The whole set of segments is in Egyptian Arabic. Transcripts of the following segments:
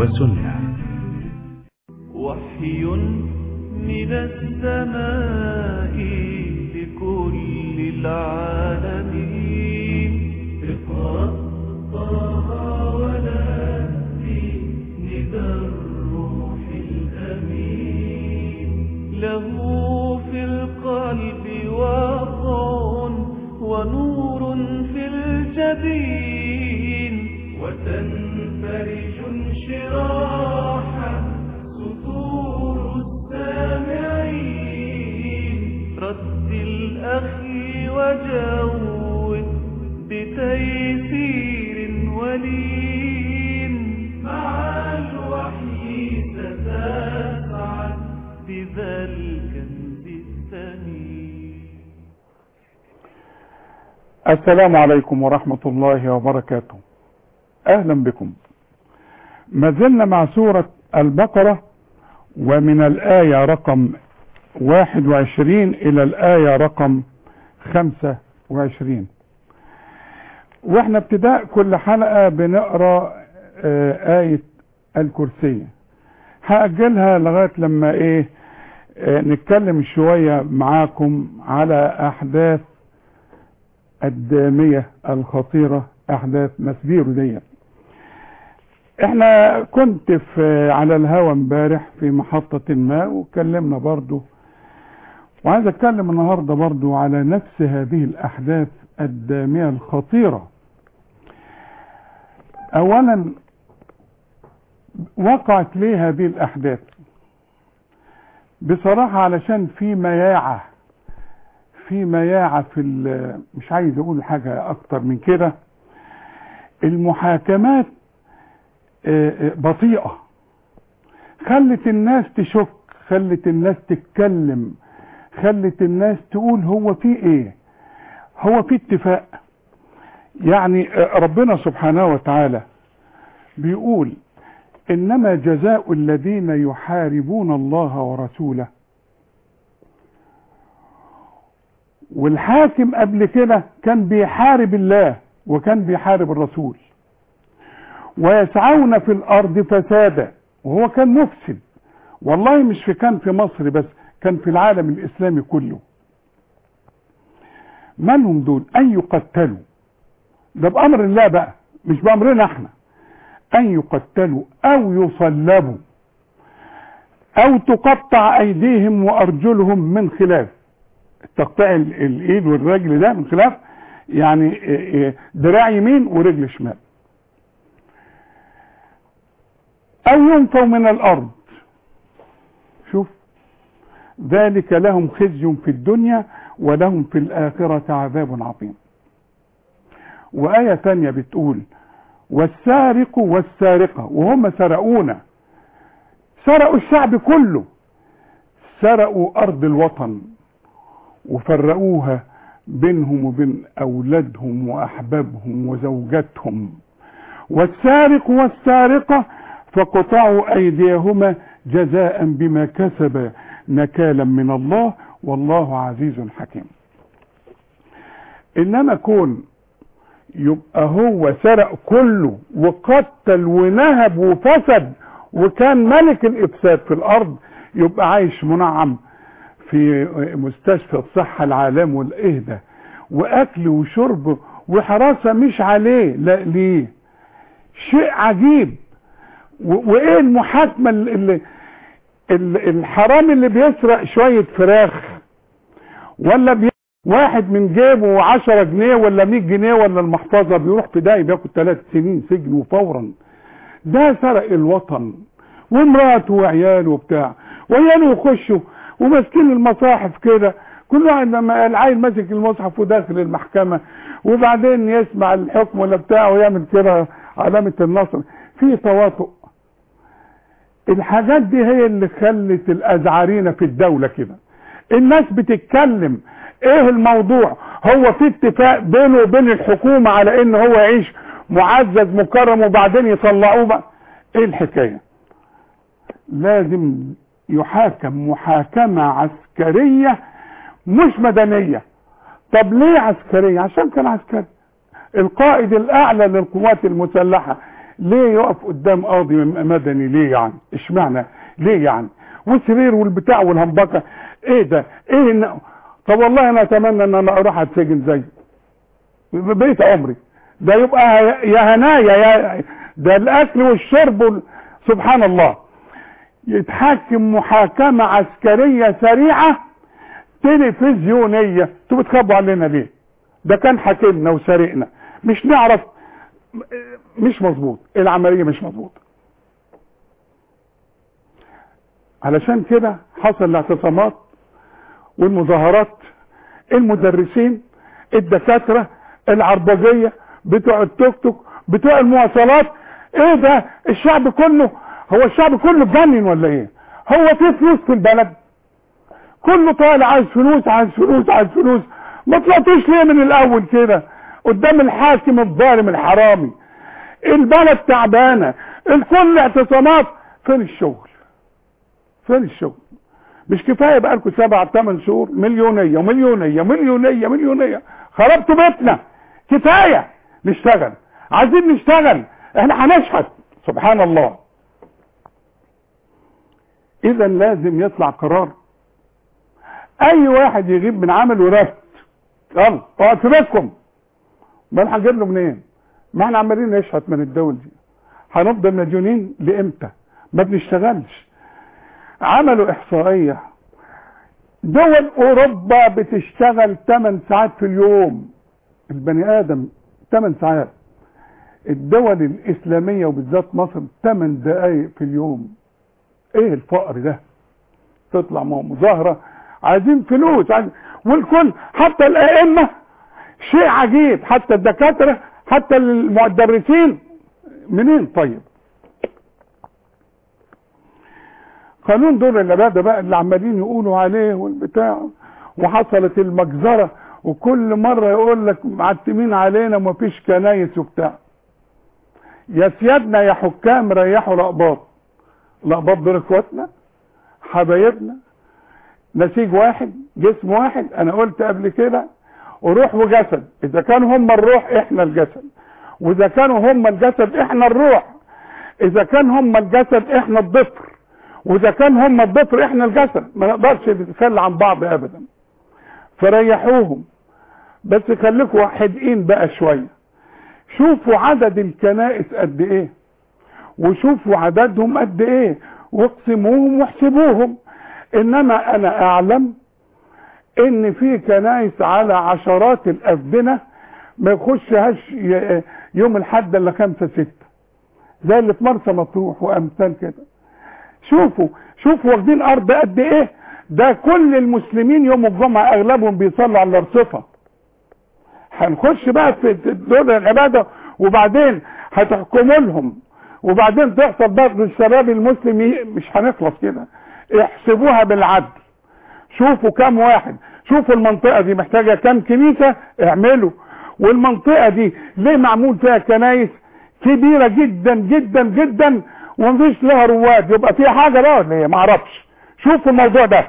وسنة وحي من السماء لكل العالمين اقرأ طه ونادي ندى الروح الأمين له في القلب وقع ونور في الجبين وتنفرج انشراحا صدور السامعين رتل أخي وجود بتيسير ولين مع الوحي ستسعد بذا الكنز الثمين السلام عليكم ورحمة الله وبركاته اهلا بكم ما زلنا مع سورة البقرة ومن الآية رقم 21 إلى الآية رقم 25 واحنا ابتداء كل حلقة بنقرأ آه، آية الكرسي هأجلها لغاية لما ايه آه، نتكلم شوية معاكم على أحداث الدامية الخطيرة أحداث مسبير دي احنا كنت في على الهوا امبارح في محطة ما واتكلمنا برضو وعايز اتكلم النهاردة برضو على نفس هذه الأحداث الدامية الخطيرة أولا وقعت ليه هذه الأحداث بصراحة علشان في مياعة في مياعة في ال- مش عايز اقول حاجة اكتر من كده المحاكمات آه، آه، بطيئة خلت الناس تشك خلت الناس تتكلم خلت الناس تقول هو في ايه هو في اتفاق يعني آه، ربنا سبحانه وتعالى بيقول انما جزاء الذين يحاربون الله ورسوله والحاكم قبل كده كان بيحارب الله وكان بيحارب الرسول ويسعون في الارض فسادا وهو كان مفسد والله مش في كان في مصر بس كان في العالم الاسلامي كله من هم دول ان يقتلوا ده بامر الله بقى مش بامرنا احنا ان يقتلوا او يصلبوا او تقطع ايديهم وارجلهم من خلاف تقطيع ال- الايد والرجل ده من خلاف يعني إيه إيه دراع يمين ورجل شمال او ينفوا من الارض شوف ذلك لهم خزي في الدنيا ولهم في الآخرة عذاب عظيم وآية تانية بتقول والسارق والسارقة وهم سرقونا سرقوا الشعب كله سرقوا أرض الوطن وفرقوها بينهم وبين أولادهم وأحبابهم وزوجاتهم والسارق والسارقة فقطعوا أيديهما جزاء بما كسب نكالا من الله والله عزيز حكيم إنما كون يبقى هو سرق كله وقتل ونهب وفسد وكان ملك الإفساد في الأرض يبقى عايش منعم في مستشفى الصحة العالم والإهدى وأكل وشرب وحراسة مش عليه لا ليه شيء عجيب و- وإيه المحاكمة اللي ال- الحرام اللي بيسرق شوية فراخ ولا بي... واحد من جيبه 10 جنيه ولا 100 جنيه ولا المحفظة بيروح في داهية بياخد ثلاث سنين سجن وفورا ده سرق الوطن ومراته وعياله وبتاع وعياله يخشوا وماسكين المصاحف كده كل واحد لما العيل ماسك المصحف وداخل المحكمة وبعدين يسمع الحكم ولا بتاع ويعمل كده علامة النصر في تواطؤ الحاجات دي هي اللي خلت الازعرينة في الدولة كده الناس بتتكلم ايه الموضوع هو في اتفاق بينه وبين الحكومة على ان هو يعيش معزز مكرم وبعدين يطلعوه بقى ايه الحكاية لازم يحاكم محاكمة عسكرية مش مدنية طب ليه عسكرية عشان كان عسكري القائد الاعلى للقوات المسلحة ليه يقف قدام قاضي مدني ليه يعني اشمعنى ليه يعني والسرير والبتاع والهمبكه ايه ده ايه إن... طب والله انا اتمنى ان انا اروح اتسجن زيه بقيت عمري ده يبقى يا هنايا يا ده الاكل والشرب وال... سبحان الله يتحكم محاكمة عسكرية سريعة تلفزيونية انتوا بتخبوا علينا ليه ده كان حاكمنا وسرقنا مش نعرف مش مظبوط العملية مش مظبوط علشان كده حصل الاعتصامات والمظاهرات المدرسين الدكاترة العربجية بتوع التوك توك بتوع المواصلات ايه ده الشعب كله هو الشعب كله اتجنن ولا ايه هو في فلوس في البلد كله طالع عايز فلوس عايز فلوس عايز فلوس ما طلعتوش ليه من الاول كده قدام الحاكم الظالم الحرامي البلد تعبانه الكل اعتصامات فين الشغل فين الشغل مش كفايه بقى لكم سبع ثمان شهور مليونيه ومليونيه مليونيه مليونيه خربتوا بيتنا كفايه نشتغل عايزين نشتغل احنا هنشحت سبحان الله اذا لازم يطلع قرار اي واحد يغيب من عمل ورفد يلا اقعد في بيتكم ما انا هنجيب له منين ما احنا عمالين نشحت من الدول دي هنفضل مديونين لامتى ما بنشتغلش عملوا احصائيه دول اوروبا بتشتغل 8 ساعات في اليوم البني ادم 8 ساعات الدول الاسلاميه وبالذات مصر 8 دقائق في اليوم ايه الفقر ده تطلع مظاهره عايزين فلوس عايز والكل حتى الائمه شيء عجيب حتى الدكاتره حتى المدرسين منين طيب قانون دور العباده بقى اللي عمالين يقولوا عليه والبتاع وحصلت المجزره وكل مره يقول لك معتمين علينا ومفيش كنايس وبتاع يا سيادنا يا حكام ريحوا الاقباط الاقباط دول اخواتنا حبايبنا نسيج واحد جسم واحد انا قلت قبل كده وروح وجسد اذا كانوا هم الروح احنا الجسد واذا كانوا هم الجسد احنا الروح اذا كان هم الجسد احنا الضفر واذا كان هم الضفر احنا الجسد ما نقدرش نتخلى عن بعض ابدا فريحوهم بس خليكم حدقين بقى شويه شوفوا عدد الكنائس قد ايه وشوفوا عددهم قد ايه واقسموهم واحسبوهم انما انا اعلم ان في كنائس على عشرات الافدنه ما يخشهاش يوم الحد الا خمسه سته زي اللي في مرسى مطروح وامثال كده شوفوا شوفوا واخدين ارض قد ايه ده كل المسلمين يوم الجمعه اغلبهم بيصلوا على الارصفه هنخش بقى في دور العباده وبعدين هتحكموا لهم وبعدين تحصل برضه الشباب المسلم مش هنخلص كده احسبوها بالعدل شوفوا كم واحد شوفوا المنطقة دي محتاجة كم كنيسة اعملوا والمنطقة دي ليه معمول فيها كنايس كبيرة جدا جدا جدا ومفيش لها رواد يبقى فيها حاجة بقى ولا ايه معرفش شوفوا الموضوع ده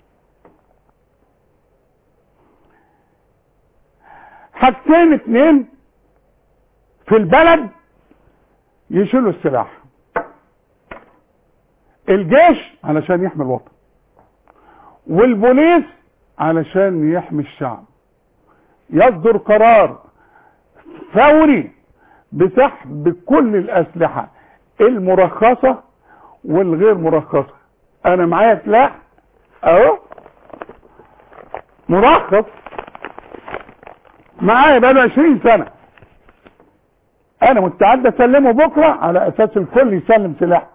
حاجتين اتنين في البلد يشيلوا السلاح الجيش علشان يحمي الوطن والبوليس علشان يحمي الشعب يصدر قرار فوري بسحب كل الاسلحه المرخصه والغير مرخصه انا معايا سلاح اهو مرخص معايا بقى 20 سنه انا مستعد اسلمه بكره على اساس الكل يسلم سلاح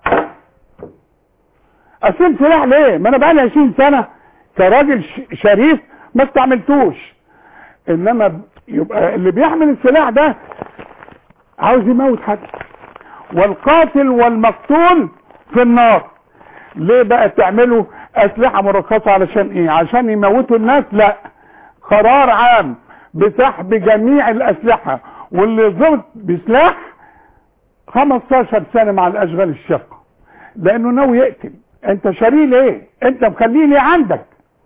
اسلم سلاح ليه ما انا بقى لي 20 سنه كراجل شريف ما استعملتوش انما يبقى اللي بيحمل السلاح ده عاوز يموت حد والقاتل والمقتول في النار ليه بقى تعملوا اسلحه مرخصه علشان ايه عشان يموتوا الناس لا قرار عام بسحب جميع الاسلحه واللي ضبط بسلاح 15 سنه مع الاشغال الشاقه لانه ناوي يقتل انت شاريه ليه انت مخليه ليه عندك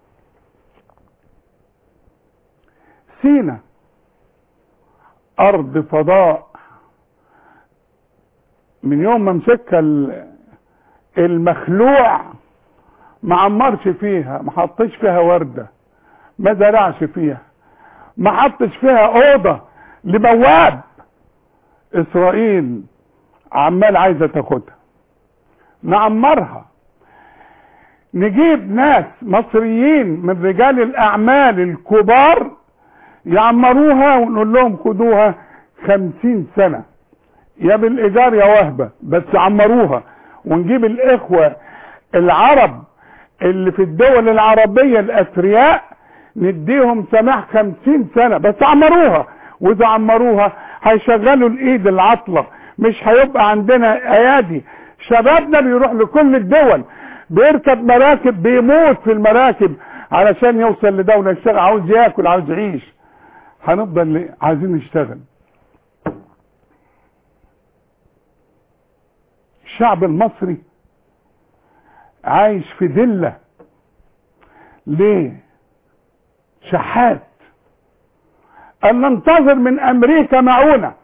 سينا ارض فضاء من يوم ما مسكها ال- المخلوع ما عمرش فيها ما حطش فيها وردة ما زرعش فيها ما حطش فيها اوضة لبواب اسرائيل عمال عايزة تاخدها نعمرها نجيب ناس مصريين من رجال الاعمال الكبار يعمروها ونقول لهم خدوها خمسين سنة يا بالايجار يا وهبة بس عمروها ونجيب الاخوة العرب اللي في الدول العربية الاثرياء نديهم سماح خمسين سنة بس عمروها واذا عمروها هيشغلوا الايد العطلة مش هيبقى عندنا ايادي شبابنا بيروح لكل الدول بيركب مراكب بيموت في المراكب علشان يوصل لدولة يشتغل عاوز ياكل عاوز يعيش هنفضل ليه؟ عايزين نشتغل الشعب المصري عايش في ذلة ليه شحات ان ننتظر من امريكا معونة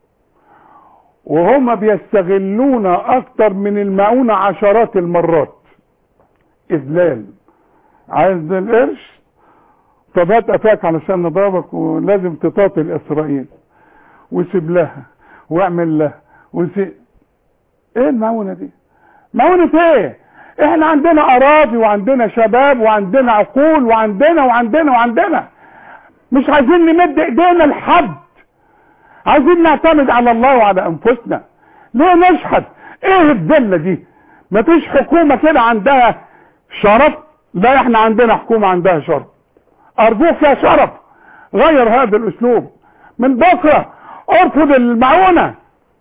وهم بيستغلونا اكتر من المعونة عشرات المرات اذلال عايز القرش طب هات قفاك علشان نضربك ولازم تطاطل اسرائيل وسيب لها واعمل لها وسيب ايه المعونة دي معونة ايه احنا عندنا اراضي وعندنا شباب وعندنا عقول وعندنا وعندنا وعندنا مش عايزين نمد ايدينا لحد عايزين نعتمد على الله وعلى انفسنا ليه نشحت ايه الذله دي مفيش حكومه كده عندها شرف لا احنا عندنا حكومه عندها شرف ارجوك يا شرف غير هذا الاسلوب من بكره ارفض المعونه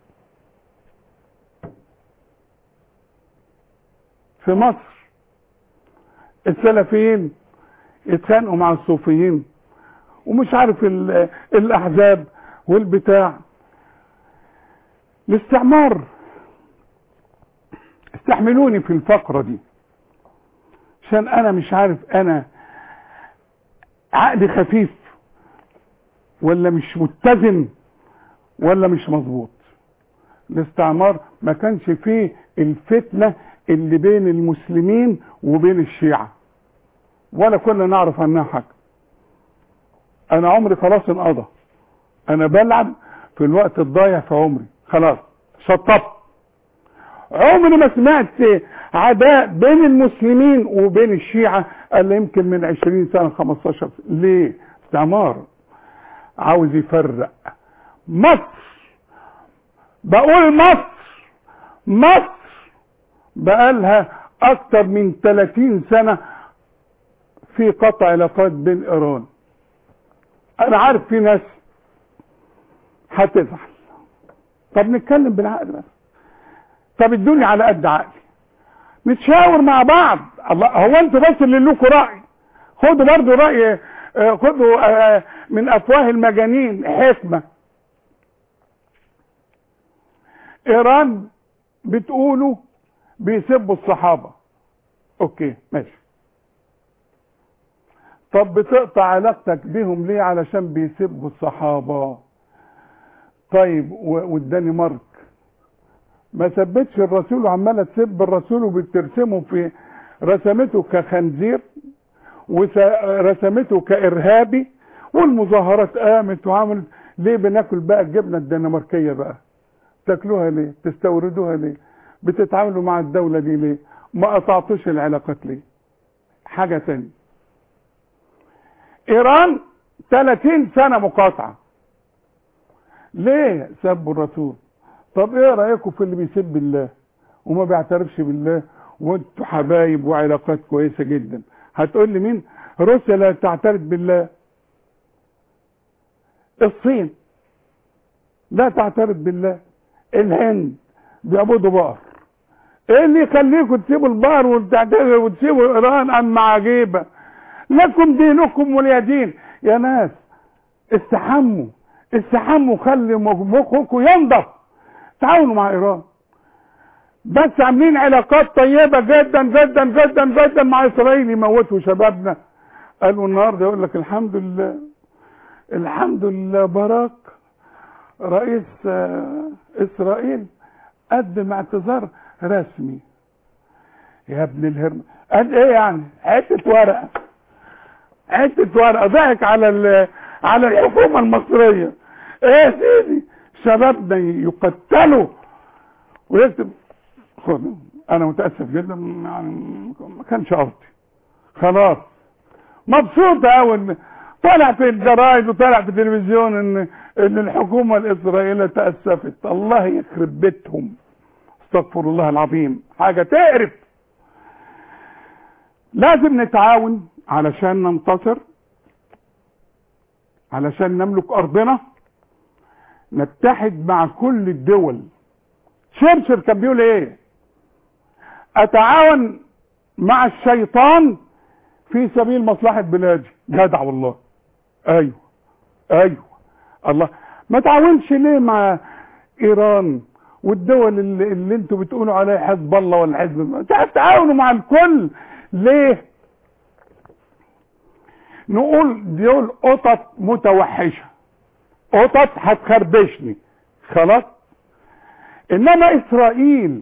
في مصر السلفيين يتخانقوا مع الصوفيين ومش عارف ال- الاحزاب والبتاع الاستعمار استحملوني في الفقرة دي عشان انا مش عارف انا عقلي خفيف ولا مش متزن ولا مش مظبوط الاستعمار ما كانش فيه الفتنة اللي بين المسلمين وبين الشيعة ولا كنا نعرف عنها حاجة انا عمري خلاص انقضى انا بلعب في الوقت الضايع في عمري خلاص شطبت عمري ما سمعت عداء بين المسلمين وبين الشيعة الا يمكن من 20 سنة 15 سنة ليه استعمار عاوز يفرق مصر بقول مصر مصر بقالها اكتر من 30 سنة في قطع علاقات بين ايران انا عارف في ناس هتزعل طب نتكلم بالعقل بس طب ادوني على قد عقلي نتشاور مع بعض الله هو انتوا بس اللي لكم راي خدوا برضو راي آه، خدوا آه، من افواه المجانين حكمه ايران بتقولوا بيسبوا الصحابه اوكي ماشي طب بتقطع علاقتك بيهم ليه علشان بيسبوا الصحابة طيب و- والدنمارك ما سبتش الرسول وعمالة تسب الرسول وبترسمه في رسمته كخنزير ورسمته كإرهابي والمظاهرات قامت وعملت ليه بناكل بقى الجبنة الدنماركية بقى تاكلوها ليه تستوردوها ليه بتتعاملوا مع الدولة دي ليه ما قطعتوش العلاقات ليه حاجة تانية ايران 30 سنة مقاطعة ليه سبوا الرسول طب ايه رأيكم في اللي بيسب الله وما بيعترفش بالله وانتوا حبايب وعلاقات كويسة جدا هتقول لي مين روسيا لا تعترف بالله الصين لا تعترف بالله الهند بيعبدوا بقر ايه اللي يخليكم تسيبوا البقر وتعترفوا وتسيبوا ايران اما عجيبه لكم دينكم ولي دين يا ناس استحموا استحموا خلي مخكم ينضف تعاونوا مع ايران بس عاملين علاقات طيبة جدا جدا جدا جدا مع اسرائيل يموتوا شبابنا قالوا النهارده يقول لك الحمد لله الحمد لله باراك رئيس آه، اسرائيل قدم اعتذار رسمي يا ابن الهرم قال ايه يعني حته ورقه حته ورقه ضحك على ال- على الحكومه المصريه ايه يا سيدي شبابنا يقتلوا ويكتب خد انا متاسف جدا يعني ما كانش قصدي خلاص مبسوط قوي طالع في الجرايد وطالع في التلفزيون ان ان الحكومه الاسرائيليه تاسفت الله يخرب بيتهم استغفر الله العظيم حاجه تقرف لازم نتعاون علشان ننتصر علشان نملك ارضنا نتحد مع كل الدول شرشر كان بيقول ايه اتعاون مع الشيطان في سبيل مصلحة بلادي جدع والله ايوه ايوه الله ما تعاونش ليه مع ايران والدول اللي, اللي انتوا بتقولوا عليها حزب الله ولا حزب الله تعاونوا مع الكل ليه نقول دول قطط متوحشة قطط هتخربشني خلاص انما اسرائيل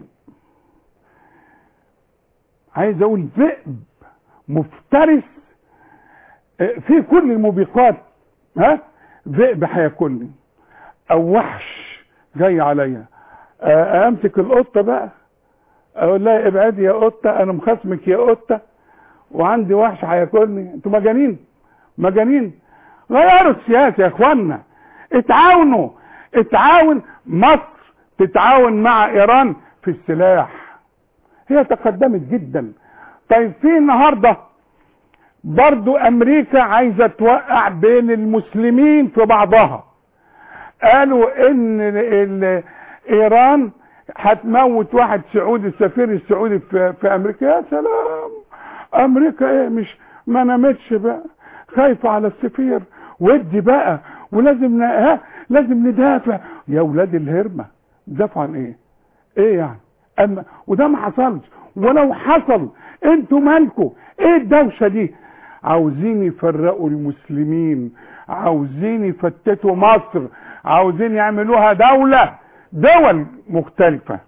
عايز اقول ذئب مفترس آه، في كل الموبقات ها ذئب هياكلني او وحش جاي عليا آه، امسك القطه بقى اقول لها ابعدي يا قطه انا مخصمك يا قطه وعندي وحش هياكلني انتوا مجانين مجانين غيروا السياسه يا اخوانا اتعاونوا اتعاون مصر تتعاون مع ايران في السلاح هي تقدمت جدا طيب في النهارده برضو امريكا عايزه توقع بين المسلمين في بعضها قالوا ان ال- ال- ايران هتموت واحد سعودي السفير السعودي في, في امريكا يا سلام امريكا ايه مش ما نامتش بقى خايفه على السفير ودي بقى ولازم ن... ها لازم ندافع يا ولاد الهرمه دافعوا عن ايه ايه يعني اما وده ما حصلش ولو حصل انتوا مالكوا ايه الدوشه دي عاوزين يفرقوا المسلمين عاوزين يفتتوا مصر عاوزين يعملوها دولة دول مختلفة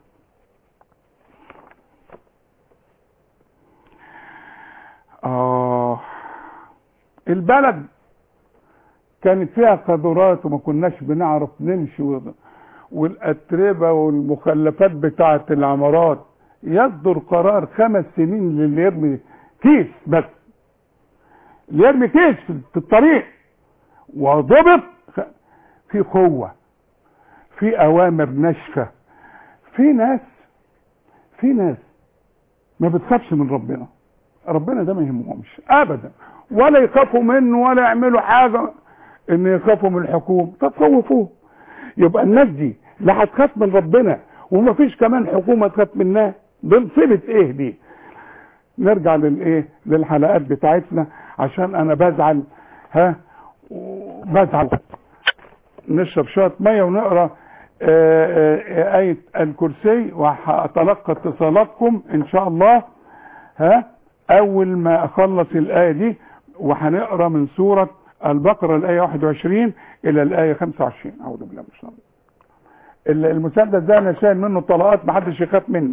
آه البلد كانت فيها قدرات وما كناش بنعرف نمشي و- والأتربة والمخلفات بتاعة العمارات يصدر قرار خمس سنين للي يرمي كيس بس اللي يرمي كيس في- في الطريق وضبط خ- في قوة في أوامر ناشفة في ناس في ناس ما بتخافش من ربنا ربنا ده ما يهمهمش ابدا ولا يخافوا منه ولا يعملوا حاجه ان يخافوا من الحكومه طب خوفوه يبقى الناس دي لا هتخاف من ربنا ومفيش كمان حكومه تخاف منها دي مصيبه ايه دي نرجع للايه للحلقات بتاعتنا عشان انا بزعل ها بزعل نشرب شويه ميه ونقرا آه، آه، آية الكرسي وهتلقى اتصالاتكم إن شاء الله ها أول ما أخلص الآية دي وهنقرا من سورة البقرة الآية 21 إلى الآية 25 أعوذ بالله من الشيطان ال- المسدس ده أنا شايل منه طلقات محدش يخاف منه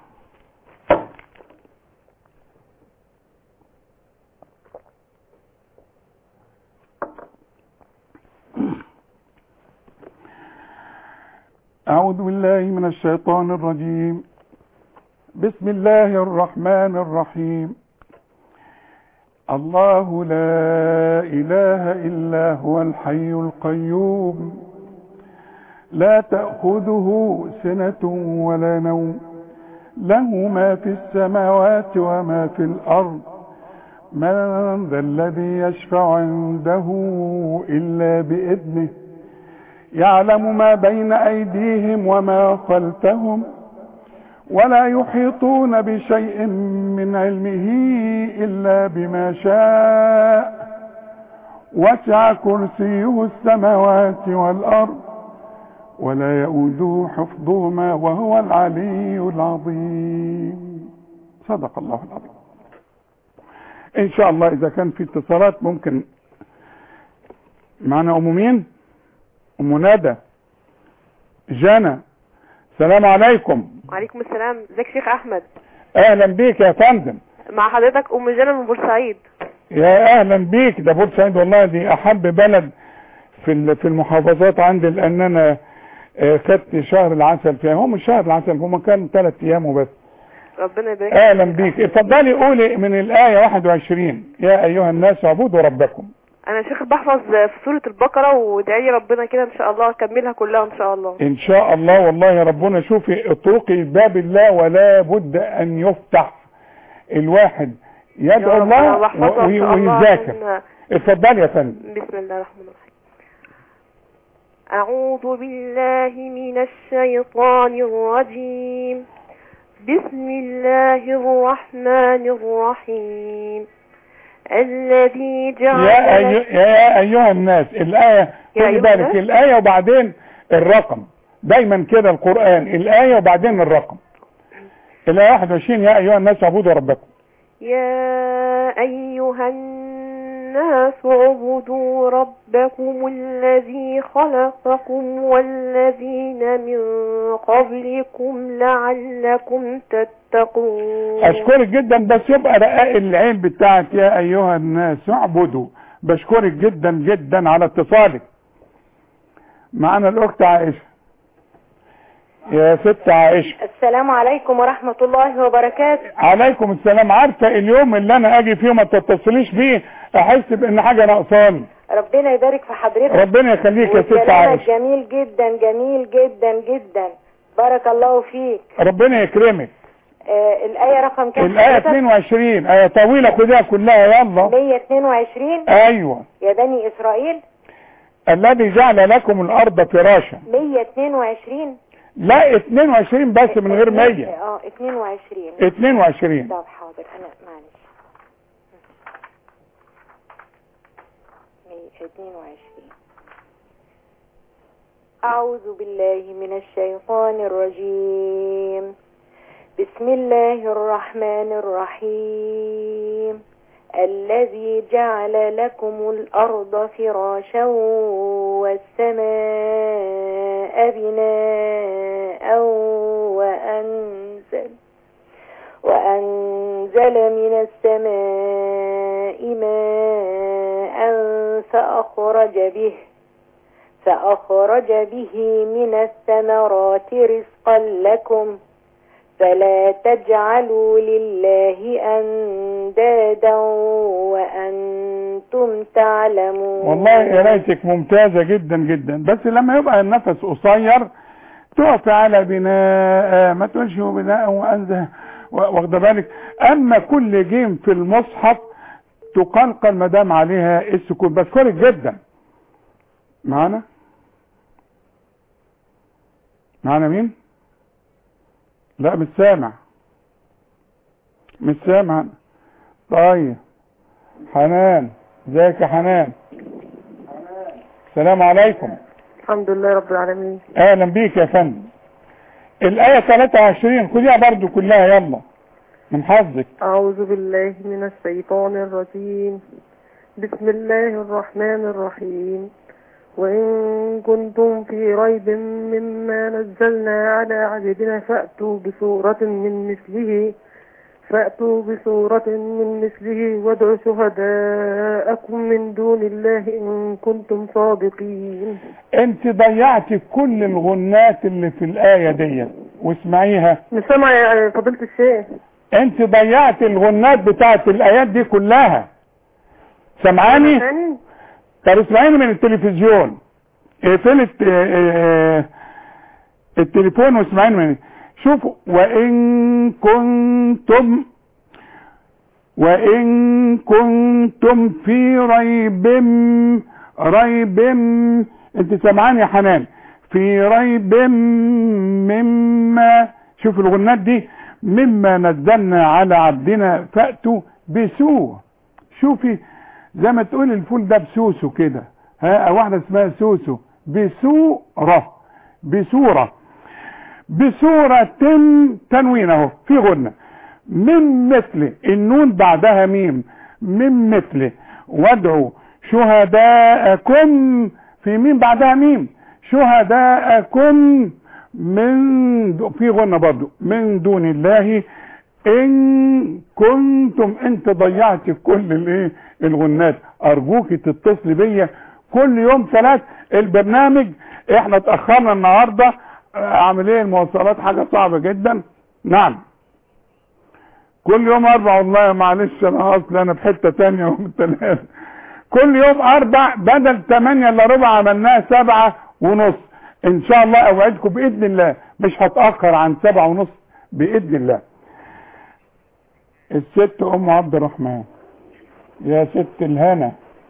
أعوذ بالله من الشيطان الرجيم بسم الله الرحمن الرحيم الله لا إله إلا هو الحي القيوم لا تأخذه سنة ولا نوم له ما في السماوات وما في الأرض من ذا الذي يشفع عنده إلا بإذنه يعلم ما بين أيديهم وما خلفهم ولا يحيطون بشيء من علمه إلا بما شاء وسع كرسيه السماوات والأرض ولا يؤوده حفظهما وهو العلي العظيم صدق الله العظيم إن شاء الله إذا كان في اتصالات ممكن معنا أم مين؟ أم ندى جنى السلام عليكم وعليكم السلام ازيك شيخ احمد اهلا بيك يا فندم مع حضرتك ام جنى من بورسعيد يا اهلا بيك ده بورسعيد والله دي احب بلد في ال- في المحافظات عندي لان انا آه، خدت شهر العسل فيها هم شهر العسل هم كان ثلاث ايام وبس ربنا يبارك اهلا فيك. بيك اتفضلي قولي من الايه 21 يا ايها الناس اعبدوا ربكم انا شيخ بحفظ في سوره البقره وادعي لي ربنا كده ان شاء الله اكملها كلها ان شاء الله ان شاء الله والله يا ربنا شوفي اطرقي باب الله ولا بد ان يفتح الواحد يدعو يا رب أنا الله بحفظها إن وي- شاء الله ويذاكر عشان- اتفضلي يا فندم بسم الله الرحمن الرحيم أعوذ بالله من الشيطان الرجيم بسم الله الرحمن الرحيم الذي جعل يا, أيو... يا ايها الناس الايه يا خلي أيها بالك الناس. الايه وبعدين الرقم دايما كده القران الايه وبعدين الرقم الايه 21 يا ايها الناس اعبدوا ربكم يا أيها الناس اعبدوا ربكم الذي خلقكم والذين من قبلكم لعلكم تتقون اشكرك جدا بس يبقى رقاق العين بتاعك يا ايها الناس اعبدوا بشكرك جدا جدا على اتصالك معانا الاخت عائشه يا ست عائشه السلام عليكم ورحمة الله وبركاته عليكم السلام عارفه اليوم اللي انا اجي فيه ما تتصليش بيه احس بان حاجه ناقصاني ربنا يبارك في حضرتك ربنا يخليك يا ست وكلامك عائشه جميل جدا جميل جدا جدا بارك الله فيك ربنا يكرمك آه الآية رقم كام الايه حضرتك؟ 22 ايه طويله خديها كلها يلا 122 ايوه يا بني إسرائيل الذي جعل لكم الارض فراشا 122 لا 22 بس من غير 100 اه 22 22 طب حاضر أنا معلش 122 أعوذ بالله من الشيطان الرجيم بسم الله الرحمن الرحيم الذي جعل لكم الأرض فراشا والسماء بناء وأنزل وأنزل من السماء ماء فأخرج به فأخرج به من الثمرات رزقا لكم فلا تجعلوا لله أندادا وأنتم تعلمون والله قرايتك ممتازة جدا جدا بس لما يبقى النفس قصير تقف على بناء ما تقولش هو بناء وانزه واخده بالك اما كل جيم في المصحف تقلقل ما دام عليها السكون بشكرك جدا معانا معانا مين لا مش سامع مش سامع طيب حنان ازيك يا حنان السلام عليكم الحمد لله رب العالمين اهلا بيك يا فندم الايه 23 خديها برضو كلها يلا من حظك أعوذ بالله من الشيطان الرجيم بسم الله الرحمن الرحيم وإن كنتم في ريب مما نزلنا على عبدنا فأتوا بسورة من مثله فأتوا بسورة من مثله وادعوا شهداءكم من دون الله إن كنتم صادقين انت ضيعتي كل الغنات اللي في الايه دي واسمعيها مش سامع يا فضيلة الشيخ انت ضيعتي الغنات بتاعت الايات دي كلها سمعاني ثاني طب اسمعيني من التلفزيون اقفلي الت- اه- اه- التليفون واسمعيني من شوفوا وان كنتم وان كنتم في ريب ريب انت سامعاني يا حنان في ريب مما شوف الغنات دي مما نزلنا على عبدنا فأتوا بسوء شوفي زي ما تقول الفول ده بسوسو كده ها واحدة اسمها سوسو بسورة بسورة بسورة تنوين اهو في غنة من مثل النون بعدها ميم من مثل وادعوا شهداءكم في ميم بعدها ميم شهداءكم من دو في غنى برضو من دون الله ان كنتم انت ضيعت كل الايه الغنات ارجوك تتصل بيا كل يوم ثلاث البرنامج احنا اتاخرنا النهارده عمليه المواصلات حاجه صعبه جدا نعم كل يوم اربع والله معلش انا اصل انا في حته تانية يوم الثلاث كل يوم اربع بدل ثمانية الا ربع عملناها سبعة ونص ان شاء الله اوعدكم باذن الله مش هتاخر عن سبعة ونص باذن الله الست ام عبد الرحمن يا ست الهنا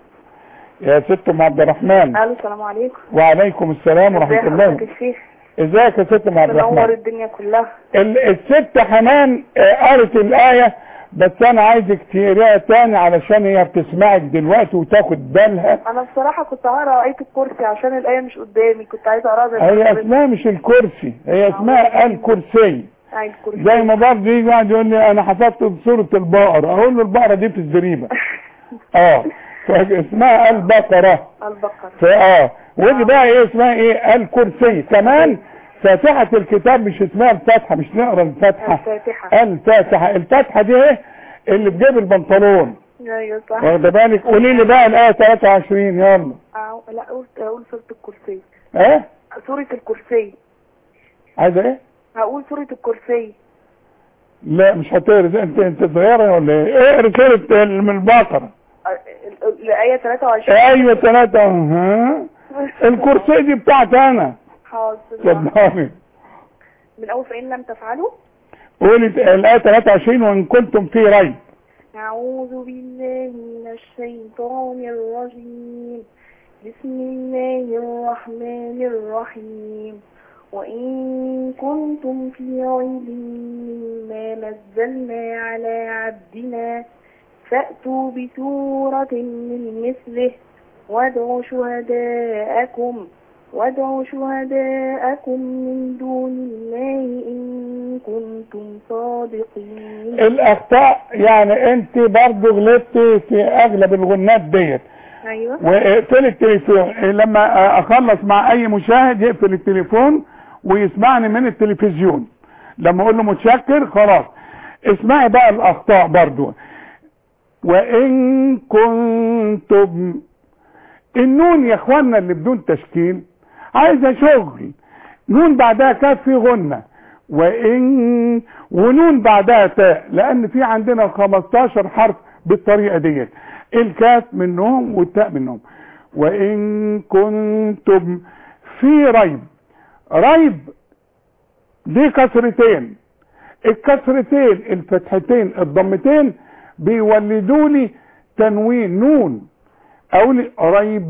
يا ست ام عبد الرحمن الو السلام عليكم وعليكم السلام ورحمه ازي الله حضرتك يا شيخ ازيك يا ست ام عبد منور الرحمن الدنيا كلها ال- الست حنان آه، قرت الآية بس أنا عايزك تقريها تاني علشان هي بتسمعك دلوقتي وتاخد بالها انا بصراحه كنت هقرا ايه الكرسي عشان الايه مش قدامي كنت عايزه اقراها زي ما هي حضرتك- اسمها مش الكرسي هي اسمها الكرسي آه، الكرسي زي ما برضه يجي واحد يقول لي أنا حفظت سورة البقرة أقول له البقرة دي في الزريبة اه فاسمها البقرة البقره فاه ودي بقى ايه اسمها ايه الكرسي كمان فاتحة الكتاب مش اسمها الفاتحة مش نقرا الفاتحة الفاتحه الفاتحة الفاتحة دي ايه اللي في جيب البنطلون ايوه صح واخد بالك قولي لي بقى الآية 23 يلا أو- لا اقول اقول سوره الكرسي ايه سوره الكرسي عايزة ايه هقول سوره الكرسي لا مش هتقري انت انت صغيرة ولا ايه اقري سورة ال- من البقرة آه، ال- ال- الايه 23 ايوه ثلاثة ها الكرسي دي بتاعت انا حاضر صدقني من اول فان لم تفعلوا قولي الآية 23 وان كنتم في ريب أعوذ بالله من الشيطان الرجيم بسم الله الرحمن الرحيم وإن كنتم في ريب مما نزلنا على عبدنا فأتوا بسورة من مثله وادعوا شهداءكم وادعوا شهداءكم من دون الله إن كنتم صادقين الاخطاء يعني انت برضو غلطتي في اغلب الغنات ديت أيوة واقفل التليفون لما اخلص مع اي مشاهد يقفل التليفون ويسمعني من التلفزيون لما اقول له متشكر خلاص اسمعي بقى الاخطاء برضو وان كنتم النون يا اخوانا اللي بدون تشكيل عايزه شغل نون بعدها كاف في غنة وان ونون بعدها تاء لان في عندنا 15 حرف بالطريقه ديت الكاف منهم والتاء منهم وان كنتم في ريب ريب دي كسرتين الكسرتين الفتحتين الضمتين بيولدوا لي تنوين نون اقول ريب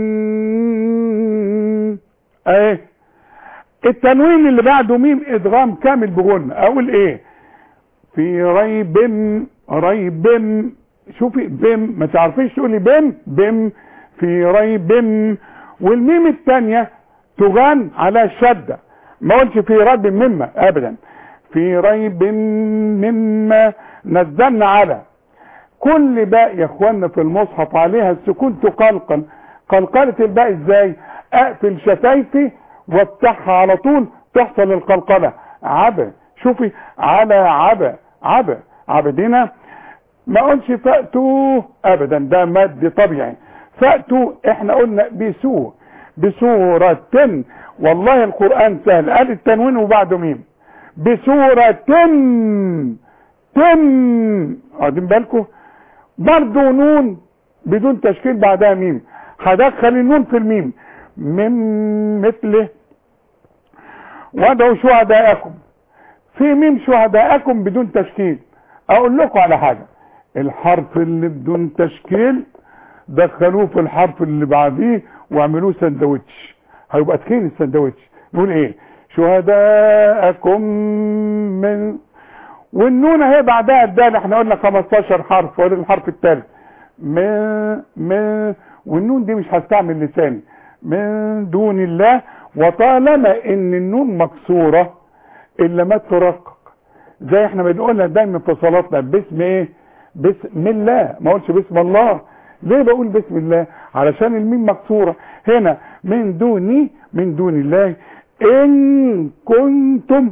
ايه التنوين اللي بعده ميم ادغام كامل بغنى اقول ايه في ريب ريب شوفي بم ما تعرفيش تقولي بم بم في ريب والميم الثانيه تغان على الشده ما قلتش في ريب مما ابدا في ريب مما نزلنا على كل باء يا اخوانا في المصحف عليها السكون تقلقل قلقلة الباء ازاي اقفل شفايفي وافتحها على طول تحصل القلقلة عبا شوفي على عبا عبا عبدنا ما قلش فأتوا ابدا ده مد طبيعي فأتوا احنا قلنا بسو بسورة والله القرآن سهل قال التنوين وبعده ميم بسورة تم واخدين بالكم برضه نون بدون تشكيل بعدها ميم هدخل النون في الميم من مثله وادعوا شهداءكم في ميم شهداءكم بدون تشكيل اقول لكم على حاجة الحرف اللي بدون تشكيل دخلوه في الحرف اللي بعديه واعملوه سندوتش هيبقى تخين السندوتش نقول ايه شهداءكم من والنون اهي بعدها الدال احنا قلنا 15 حرف ولا الحرف الثالث من من والنون دي مش هستعمل لساني من دون الله وطالما ان النون مكسوره الا ما ترقق زي احنا بنقولها دايما في صلاتنا باسم ايه بسم الله ما اقولش بسم الله ليه بقول بسم الله علشان الميم مكسوره هنا من دوني من دون الله ان كنتم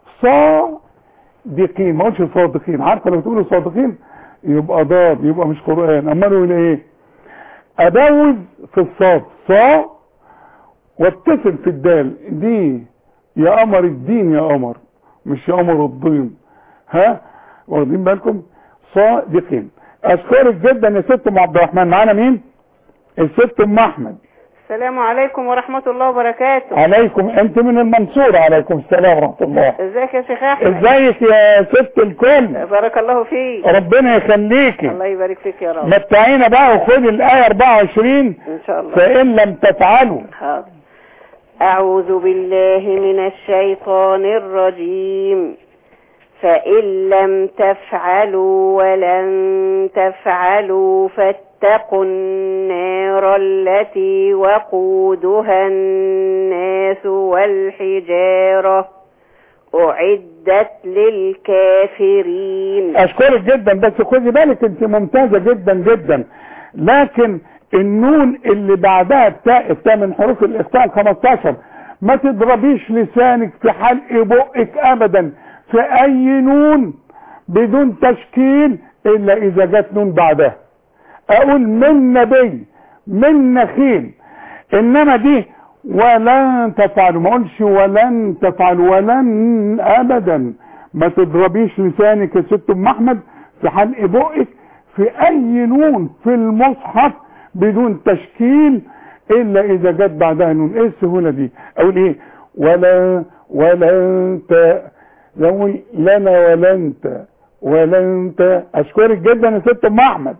صادقين ما قلتش صادقين عارفه لو تقولوا صادقين يبقى ضاد يبقى مش قران امال يقول ايه ابوز في الصاد صا واتصل في الدال دي يا قمر الدين يا قمر مش يا قمر الضيم ها واخدين بالكم صادقين اشكرك جدا يا ست ام عبد الرحمن معانا مين الست ام احمد السلام عليكم ورحمة الله وبركاته عليكم انت من المنصورة عليكم السلام ورحمة الله ازيك يا شيخ احمد ازيك يا ست الكل بارك الله فيك ربنا يخليكي الله يبارك فيك يا رب متعينا بقى وخد الآية 24 ان شاء الله فإن لم تفعلوا حاضر أعوذ بالله من الشيطان الرجيم فإن لم تفعلوا ولن تفعلوا فاتقوا النار التي وقودها الناس والحجارة أعدت للكافرين اشكرك جدا بس خدي بالك انت ممتازة جدا جدا لكن النون اللي بعدها التاء التاء من حروف الاخفاء ال 15 ما تضربيش لسانك في حلق بقك ابدا في اي نون بدون تشكيل الا اذا جت نون بعدها اقول من نبي من نخيل انما دي ولن تفعلوا ما اقولش ولن تفعلوا ولن ابدا ما تضربيش لسانك يا ست ام احمد في حلق بقك في اي نون في المصحف بدون تشكيل الا اذا جت بعدها نون ايه السهوله دي اقول ايه ولا ولا انت يقول لنا ولا انت ولا انت اشكرك جدا يا ست ام احمد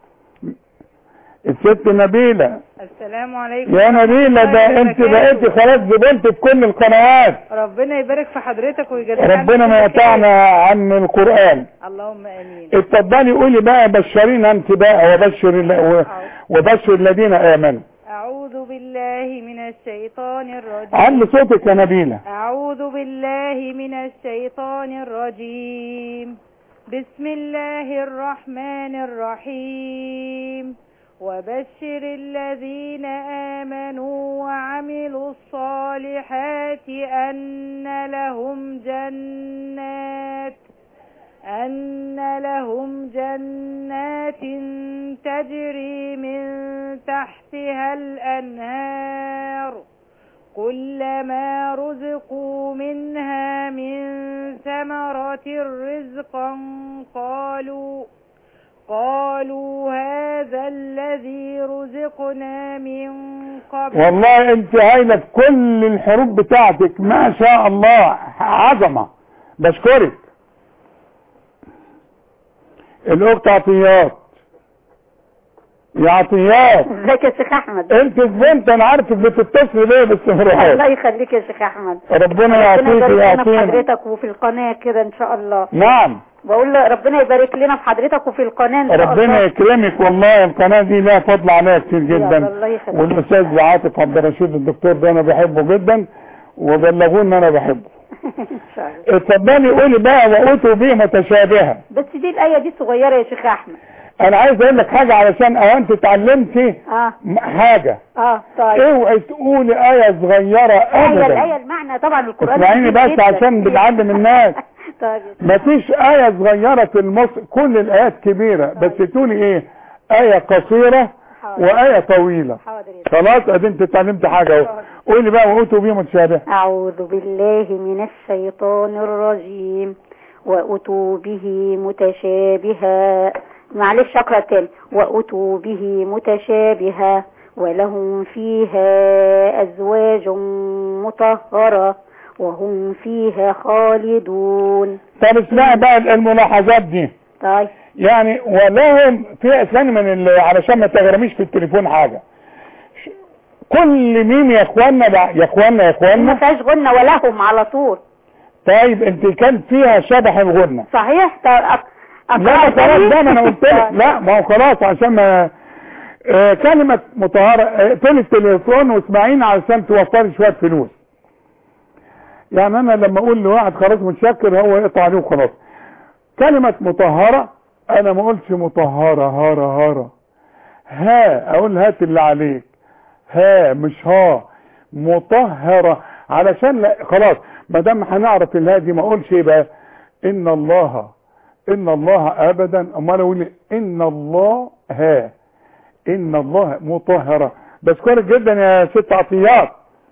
الست نبيله السلام عليكم يا نبيله ده انت بقيتي خلاص زبنت في كل القنوات ربنا يبارك في حضرتك ويجازيك ربنا ما يقطعنا عن القران اللهم امين اتفضلي قولي بقى بشرينا انت بقى وبشر ال- و- وبشر الذين امنوا اعوذ بالله من الشيطان الرجيم علي صوتك يا نبيله اعوذ بالله من الشيطان الرجيم بسم الله الرحمن الرحيم وبشر الذين آمنوا وعملوا الصالحات أن لهم جنات أن لهم جنات تجري من تحتها الأنهار كلما رزقوا منها من ثمرة رزقا قالوا قالوا هذا الذي رزقنا من قبل والله انت هايله في كل الحروف بتاعتك ما شاء الله عظمه بشكرك الاخت عطيات يا عطيات ازيك يا شيخ احمد انت بنت انا عارفك بتتصل ليه باستمرار الله يخليك يا شيخ احمد ربنا يعطيك يبارك لنا في ويعطينا حضرتك وفي القناه كده ان شاء الله نعم بقول له ربنا يبارك لنا في حضرتك وفي القناه ان شاء ربنا الله يكرمك والله القناه دي لها فضل عليها كتير يلا، جدا الله يخليك. والاستاذ عاطف عبد الرشيد الدكتور ده انا بحبه جدا وبلغوه ان انا بحبه ان شاء الله اتفضلي قولي بقى واتوا به متشابهه بس دي الايه دي صغيره يا شيخ احمد انا عايز اقول لك حاجه علشان او انت اتعلمتي اه م- حاجه اه طيب اوعي تقولي ايه صغيره ايه ابدا الايه المعنى طبعا القران اسمعيني كتير بس جداً. عشان بنعلم الناس طيب مفيش آية صغيرة في المص كل الآيات كبيرة بس تقولي إيه آية قصيرة حاضر. وآية طويلة حاضر يا خلاص ادي انت اتعلمت حاجة اهو قولي بقى وأوتوا بيه متشابه أعوذ بالله من الشيطان الرجيم وأتوا به متشابها معلش أقرأ تاني وأتوا به متشابها ولهم فيها أزواج مطهرة وهم فيها خالدون طب اسمعي بقى الملاحظات دي طيب يعني ولهم في ثاني من ال- علشان ما تغرميش في التليفون حاجة ش- كل مين يا اخوانا بقى يا اخوانا يا ما اخوانا فيهاش غنة ولهم على طول طيب انت كان فيها شبح الغنة صحيح طيب أق- لا أقرأ خلاص تاني؟ ده ما انا قلت لك لا ما هو خلاص عشان ما آه كلمة مطهرة آه، اقفلي التليفون واسمعيني علشان توفري شوية فلوس يعني انا لما اقول لواحد خلاص متشكر هو يقطع عليه وخلاص كلمة مطهرة انا ما قلتش مطهرة هارة هارة ها اقول هات اللي عليك ها مش ها مطهرة علشان لا خلاص ما دام هنعرف الهاء دي ما اقولش ايه بقى ان الله ان الله ابدا امال اقول إيه؟ ان الله ها ان الله مطهرة بشكرك جدا يا ست عطيات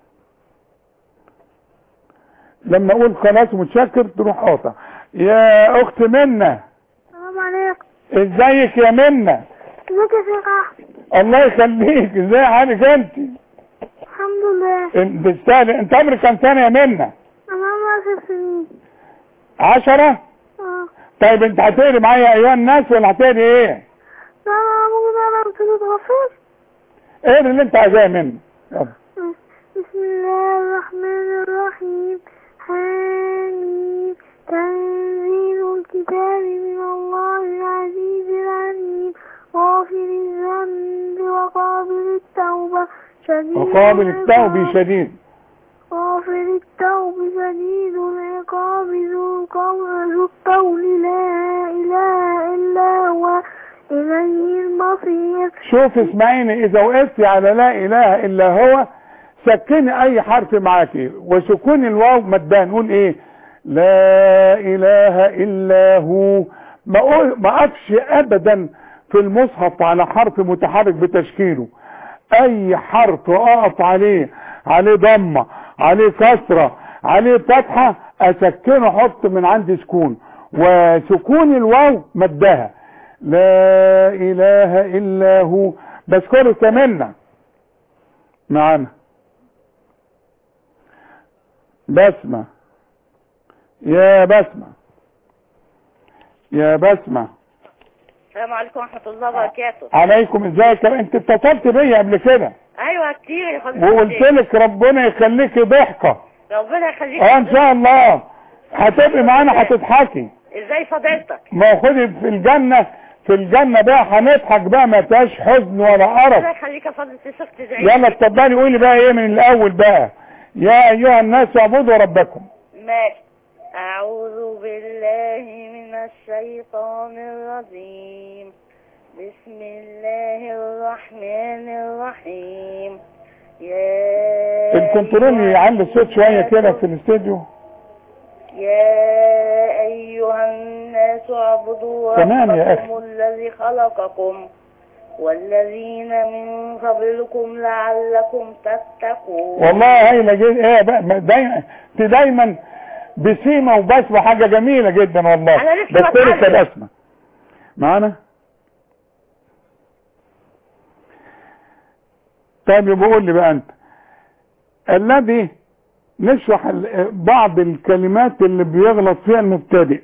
لما اقول خلاص متشكر تروح قاطع يا اخت منى السلام عليكم ازيك يا منى ازيك يا شيخ احمد الله يخليك ازاي حالك انت الحمد لله انت تستاهل انت عمرك كام سنه يا منى انا عمري عشر سنين عشرة اه طيب انت هتقري معايا ايها الناس ولا هتقري ايه لا انا ممكن انا بسنة غفور اقري اللي انت عايزاه منى يلا بسم الله الرحمن الرحيم حميم تنزيل الكتاب من الله العزيز العليم غافر الذنب وقابل التوبة شديد وقابل التوب العقاب. شديد غافر التوب شديد العقاب ذو القول ذو الطول لا إله إلا هو إليه المصير شوف اسمعيني اذا وقفت على لا اله الا هو سكني اي حرف معاكي وسكون الواو مدان قول ايه لا اله الا هو ما أقول- ما اقفش ابدا في المصحف على حرف متحرك بتشكيله اي حرف اقف عليه عليه ضمه عليه كسره عليه فتحه اسكنه احط من عندي سكون وسكون الواو مدها لا اله الا هو بشكرك يا منى معانا بسمة يا بسمة يا بسمة السلام عليكم ورحمة الله وبركاته عليكم ازيك انت اتصلت بيا قبل كده ايوه كتير يا فضيلة وقلت الشيخ. لك ربنا يخليكي ضحكه ربنا يخليك اه ان شاء الله هتبقي معانا هتضحكي ازاي فضيلتك ما هو خدي في الجنه في الجنه بقى هنضحك بقى ما فيهاش حزن ولا ربنا قرف يخليك يا فضيلة الشيخ تدعي يلا اتفضلي قولي بقى ايه من الاول بقى يا ايها الناس اعبدوا ربكم ماشي أعوذ بالله من الشيطان الرجيم بسم الله الرحمن الرحيم يا الكنترول يعلي الصوت شويه كده في الاستوديو يا أيها الناس اعبدوا تمام يا ربكم الذي خلقكم والذين من قبلكم لعلكم تتقون والله هايله جدا ايه بقى ما دايما انت دايما بسيمه وبسمه حاجه جميله جدا والله أنا لسه بس لسه بتعلم. بسمه معانا طيب يبقى قول لي بقى انت الذي نشرح ال- بعض الكلمات اللي بيغلط فيها المبتدئ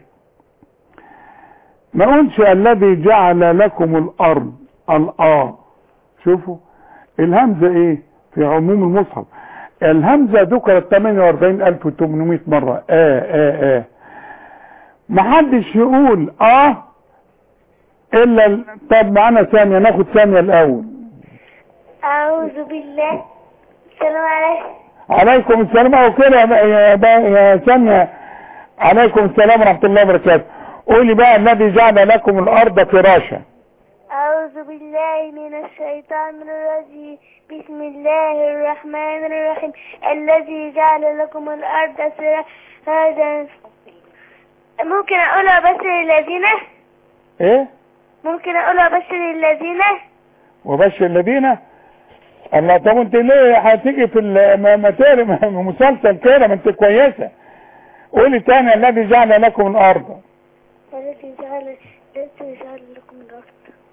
ما قلش الذي جعل لكم الارض الاه شوفوا الهمزه ايه في عموم المصحف الهمزه ذكرت 48800 مره اه اه اه محدش يقول اه الا ال- طب معانا ثانيه ناخد ثانيه الاول أعوذ بالله السلام عليكم عليكم السلام او كده يا يا يا ثانيه عليكم السلام ورحمه الله وبركاته قولي بقى الذي جعل لكم الارض فراشا أعوذ بالله من الشيطان الرجيم بسم الله الرحمن الرحيم الذي جعل لكم الأرض فراشا ممكن أقولها بس للذين ايه ممكن أقولها بس للذين وبشر الذين الله طب انت ليه هتيجي في ال- ما ما تقري م- مسلسل كده ما انت كويسه قولي تاني الذي جعل لكم الارض الذي جعل الذي جعل لكم الأرض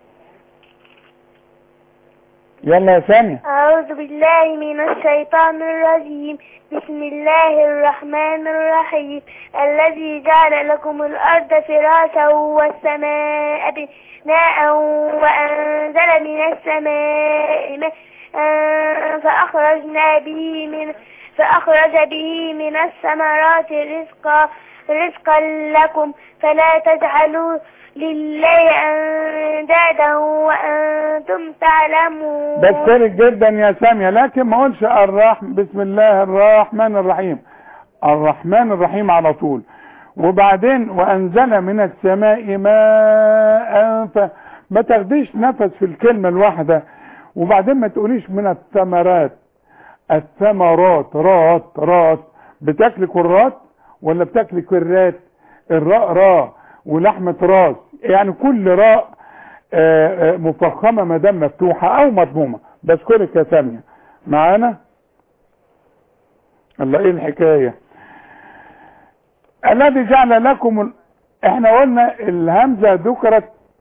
يلا يا ثانيه أعوذ بالله من الشيطان الرجيم بسم الله الرحمن الرحيم الذي جعل لكم الأرض فراشا والسماء بناء وأنزل من السماء ماء فأخرجنا به من فأخرج به من الثمرات رزقا رزقا لكم فلا تجعلوا لله أندادا وأنتم تعلمون بشكرك جدا يا سامية لكن ما قلش الرحم بسم الله الرحمن الرحيم الرحمن الرحيم على طول وبعدين وانزل من السماء ماء فما تاخديش نفس في الكلمة الواحدة وبعدين ما تقوليش من الثمرات الثمرات رات رات بتاكل كرات ولا بتاكل كرات الراء راء ولحمة راس يعني كل راء آه، آه، مفخمة ما دام مفتوحة او مضمومة بشكرك يا سامية معانا الله ايه الحكاية الذي جعل لكم ال... احنا قلنا الهمزة ذكرت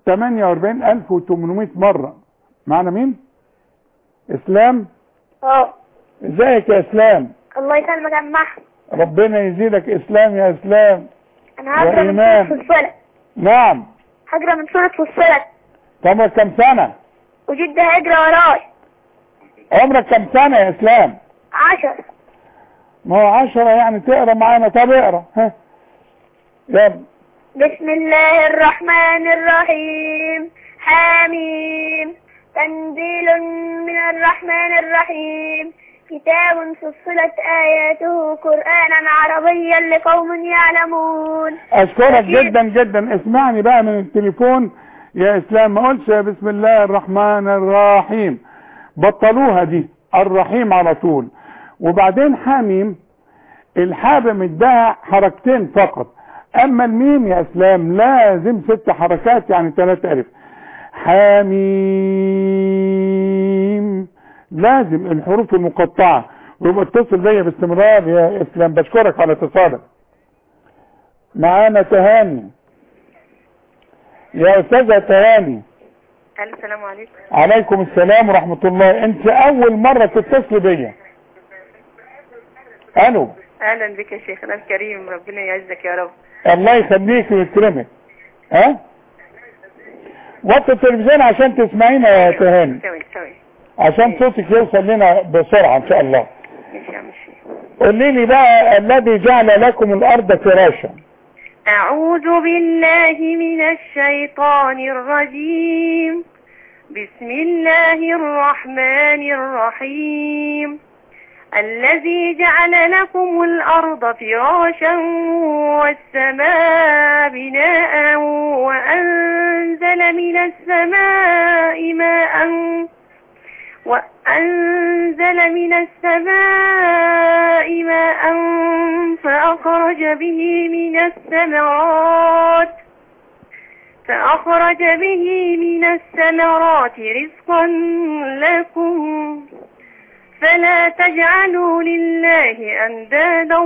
48800 مرة معنا مين اسلام اه ازيك يا اسلام الله يسلمك يا عم احمد ربنا يزيدك اسلام يا اسلام انا هقرا من وإيمان. سورة فصلت نعم هقرا من سورة فصلت عمرك كم سنة وجد هيجري وراي عمرك كم سنة يا اسلام عشر ما هو عشرة يعني تقرا معانا طب اقرا ها يلا بسم الله الرحمن الرحيم حاميم تنزيل من الرحمن الرحيم كتاب فصلت آياته قرآنا عربيا لقوم يعلمون اشكرك أكيد. جدا جدا اسمعني بقى من التليفون يا اسلام ما قلتش يا بسم الله الرحمن الرحيم بطلوها دي الرحيم على طول وبعدين حاميم الحاء مدها حركتين فقط اما الميم يا اسلام لازم ست حركات يعني ثلاثة الف حاميم لازم الحروف المقطعة ويبقى اتصل بيا باستمرار يا اسلام بشكرك على اتصالك معانا تهاني يا استاذة تهاني السلام عليكم عليكم السلام ورحمة الله انت اول مرة تتصل بيا الو اهلا بك يا شيخنا الكريم ربنا يعزك يا رب الله يخليك ويكرمك ها وطي التلفزيون عشان تسمعينا يا تهاني سوي سوي عشان صوتك يوصل لنا بسرعة ان شاء الله ماشي يا عم الشيخ قولي لي بقى الذي جعل لكم الارض فراشا أعوذ بالله من الشيطان الرجيم بسم الله الرحمن الرحيم الذي جعل لكم الأرض فراشا والسماء بناء وأنزل من السماء ماء وأنزل من السماء ماء فأخرج به من الثمرات فأخرج به من الثمرات رزقا لكم فلا تجعلوا لله أندادا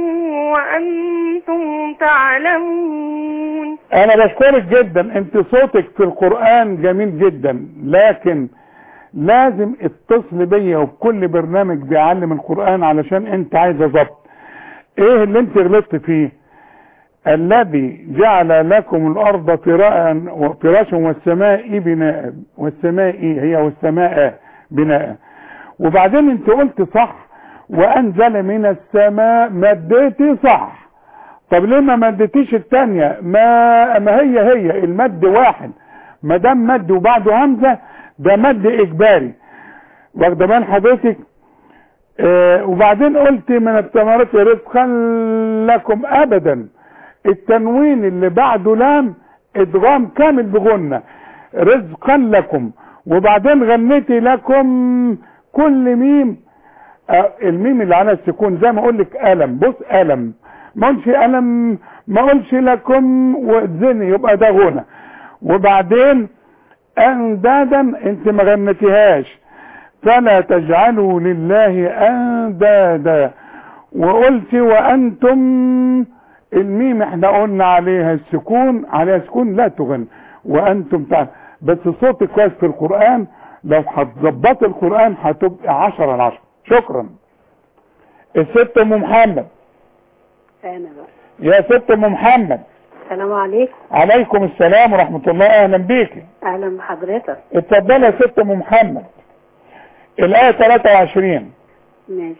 وأنتم تعلمون انا بشكرك جدا انت صوتك في القرآن جميل جدا لكن لازم اتصل بيا وبكل برنامج بيعلم القرآن علشان انت عايزه ضبط ايه اللي انت غلطت فيه الذي جعل لكم الارض فراء فراشا والسماء بناء والسماء هي والسماء بناء وبعدين انت قلت صح وانزل من السماء مديتي صح طب ليه ما مدتيش التانية ما ما هي هي المد واحد ما دام مد وبعده همزة ده مد اجباري واخده بال حضرتك آه وبعدين قلت من الثمرات رزقا لكم ابدا التنوين اللي بعده لام ادغام كامل بغنة رزقا لكم وبعدين غنيتي لكم كل ميم آه الميم اللي على السكون زي ما اقول لك الم بص الم ما اقولش الم ما اقولش لكم وزني يبقى ده غنى وبعدين اندادا انت ما غنتيهاش فلا تجعلوا لله اندادا وقلت وانتم الميم احنا قلنا عليها السكون عليها سكون لا تغن وانتم تعلم بس صوتك كويس في القرآن لو هتظبط القرآن هتبقى عشرة على عشرة شكرا الست ام محمد انا بقى يا ست ام محمد السلام عليكم عليكم السلام ورحمة الله اهلا بيكي اهلا بحضرتك اتفضلي يا ست ام محمد الآية 23 ماشي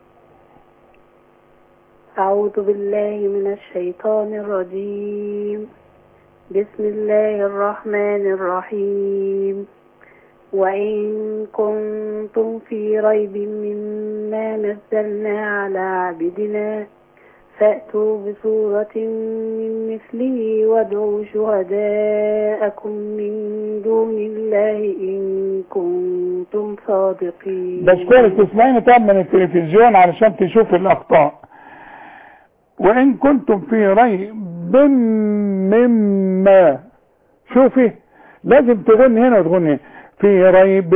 أعوذ بالله من الشيطان الرجيم بسم الله الرحمن الرحيم وإن كنتم في ريب مما نزلنا على عبدنا فأتوا بسورة من مثله وادعوا شهداءكم من دون الله إن كنتم صادقين بشكرك تسمعيني طب من التلفزيون علشان تشوف الأخطاء وإن كنتم في ريب مما شوفي لازم تغني هنا وتغني هنا. في ريب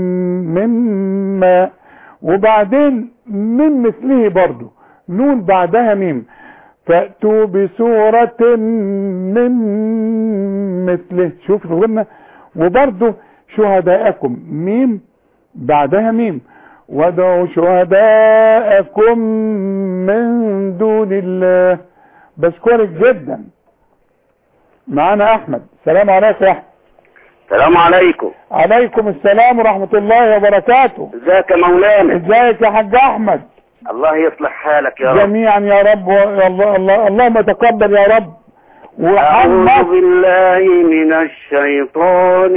مما وبعدين من مثله برضو نون بعدها ميم فأتوا بسورة من مثله شوف الغنى وبرضو شهداءكم ميم بعدها ميم ودعوا شهداءكم من دون الله بشكرك جدا معانا احمد السلام عليكم يا احمد السلام عليكم عليكم السلام ورحمة الله وبركاته ازيك يا مولانا ازيك يا حاج احمد الله يصلح حالك يا رب جميعا يا رب و- الله الله اللهم تقبل يا رب أعوذ وحمد بالله من الشيطان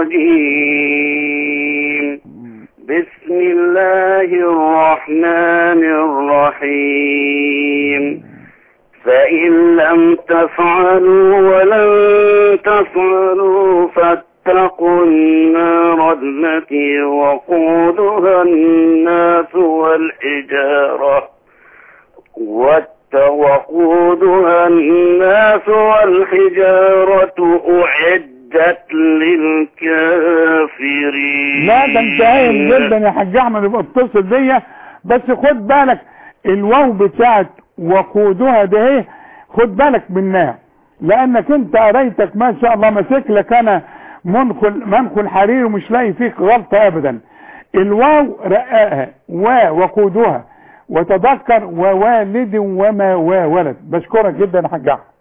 الرجيم بسم الله الرحمن الرحيم فإن لم تفعلوا ولن تفعلوا فاتقوا النار التي وقودها الناس والحجارة وات- وقودها الناس والحجارة أعدت للكافرين لا ده انت هايل جدا يا حاج احمد يبقى اتصل بيا بس خد بالك الواو بتاعت وقودها ده ايه خد بالك منها لانك انت قريتك ما شاء الله ماسك لك انا منخل منخل حرير ومش لاقي فيك غلطه ابدا الواو رقاها و وقودها وتذكر ووالد وما وولد بشكرك جدا يا حاج احمد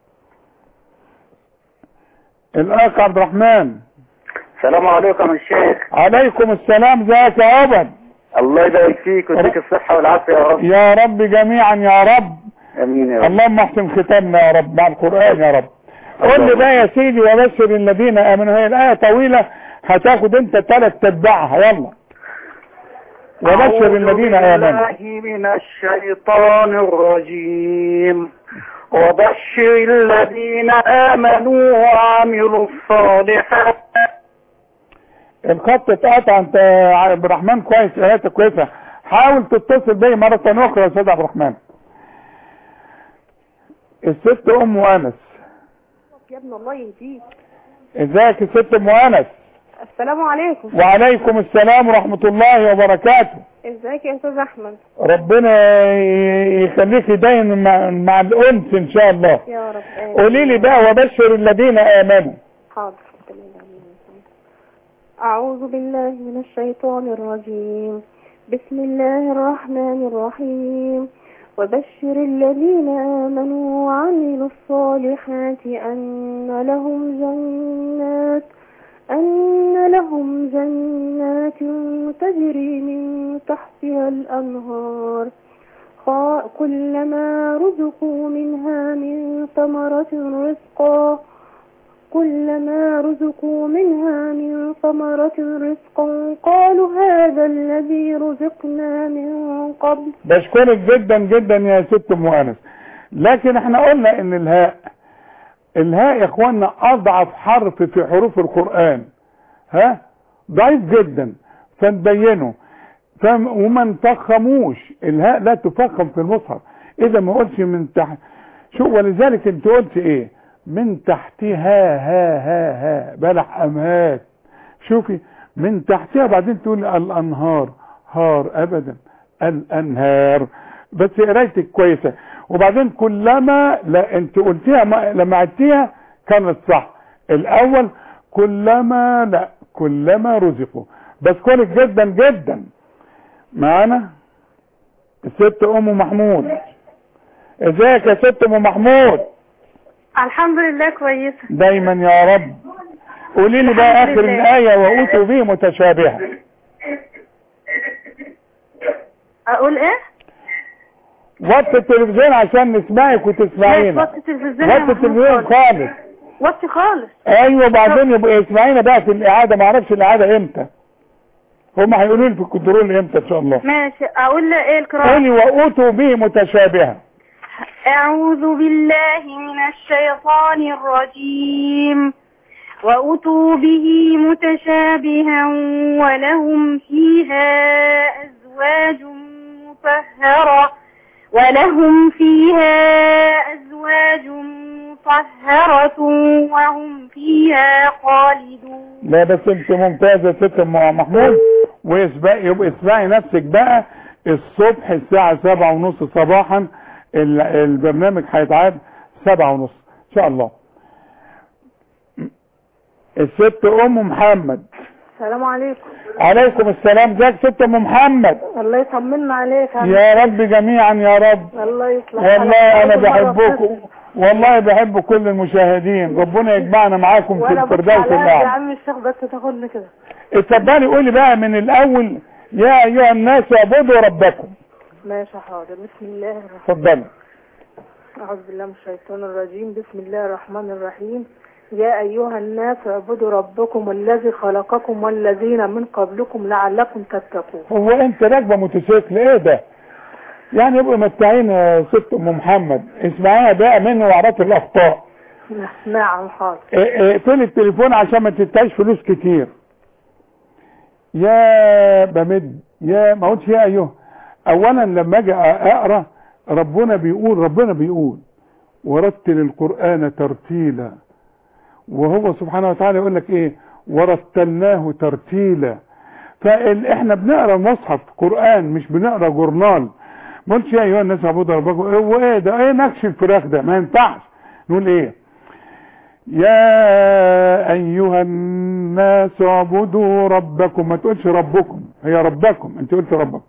الاخ عبد الرحمن السلام عليكم يا شيخ عليكم السلام ازيك يا عبد الله يبارك فيك ويديك الصحة والعافية يا رب يا رب جميعا يا رب امين يا رب اللهم احسن ختامنا يا رب مع القرآن يا رب قول لي بقى يا سيدي وبشر الذين امنوا هي الايه طويله هتاخد انت ثلاث تتبعها يلا وبشر الذين امنوا أعوذ بالله من الشيطان الرجيم وبشر الذين آمنوا وعملوا الصالحات الخط اتقطع انت يا عبد الرحمن كويس اياتك كويسه حاول تتصل بي مره اخرى يا استاذ عبد الرحمن الست ام انس يا ابن الله يهديك ازيك يا ست ام انس السلام عليكم وعليكم السلام ورحمه الله وبركاته ازيك يا استاذ احمد ربنا ي- يخليكي دايما مع, مع الانس ان شاء الله يا رب آمين. قولي لي بقى وبشر الذين امنوا حاضر أعوذ بالله من الشيطان الرجيم بسم الله الرحمن الرحيم وبشر الذين آمنوا وعملوا الصالحات أن لهم جنات أن لهم جنات تجري من تحتها الأنهار خا- كلما رزقوا منها من ثمرة رزقا كلما رزقوا منها من ثمرة رزقا قالوا هذا الذي رزقنا من قبل بشكرك جدا جدا يا ست ام انس لكن احنا قلنا ان الهاء الهاء يا اخوانا اضعف حرف في حروف القرآن ها ضعيف جدا فنبينه فم وما نفخموش الهاء لا تفخم في المصحف اذا ما قلتش من تحت شو ولذلك انت قلت ايه من تحتها ها ها ها بلح امهات شوفي من تحتها بعدين تقول الانهار هار ابدا الانهار بس قرايتك كويسه وبعدين كلما لا انت قلتيها ما لما عدتيها كانت صح الاول كلما لا كلما رزقوا بشكرك جدا جدا معانا الست ام محمود ازيك يا ست ام محمود الحمد لله كويسة دايما يا رب قولي لي بقى الحمد اخر لله. الايه واوتوا به متشابهه اقول ايه وطي التلفزيون عشان نسمعك ماشي وتسمعينا وطي التلفزيون يا وطي محمود التلفزيون خالص. خالص وطي خالص ايوه وبعدين يبقى يسمعينا بقى في الاعاده ما اعرفش الاعاده امتى هم هيقولوا لي في الكنترول امتى ان شاء الله ماشي اقول ايه القراءة قولي واوتوا به متشابهه أعوذ بالله من الشيطان الرجيم وأتوا به متشابها ولهم فيها أزواج مطهرة ولهم فيها أزواج مطهرة وهم فيها خالدون لا بس انت ممتازة يا ست ام محمود واسبقي يبقى اسمعي نفسك بقى الصبح الساعة سبعة ونص صباحا ال- البرنامج هيتعاد سبعة ونص ان شاء الله الست ام محمد السلام عليكم عليكم السلام ازيك ست ام محمد الله يطمنا عليك يا رب جميعا يا رب الله يصلح والله انا حالك. أول مرة بحبكم أتصل. والله بحب كل المشاهدين ربنا يجمعنا معاكم في وانا بص الفردوس على قد يا الاعلى عم الشيخ بس تاخدني كده اتفضلي قولي بقى من الاول يا ايها الناس اعبدوا ربكم ماشي حاضر بسم الله الرحمن اتفضلي أعوذ بالله من الشيطان الرجيم بسم الله الرحمن الرحيم يا أيها الناس اعبدوا ربكم الذي خلقكم والذين من قبلكم لعلكم تتقون هو انت راكبه موتوسيكل ايه ده يعني يبقى متعين يا ست ام محمد اسمعيها بقى مني واعرفي الاخطاء نعم حاضر اه، اقفلي التليفون عشان ما تدفعش فلوس كتير يا بمد يا ما قلتش يا ايها اولا لما اجي اقرا ربنا بيقول ربنا بيقول ورتل القران ترتيلا وهو سبحانه وتعالى يقول لك ايه ورتلناه ترتيلا فاحنا بنقرا مصحف قران مش بنقرا جورنال ما قلتش يا ايها الناس اعبدوا ربكم هو ايه ده ايه نكش الفراخ ده ما ينفعش نقول ايه يا ايها الناس اعبدوا ربكم ما تقولش ربكم هي ربكم انت قلت ربكم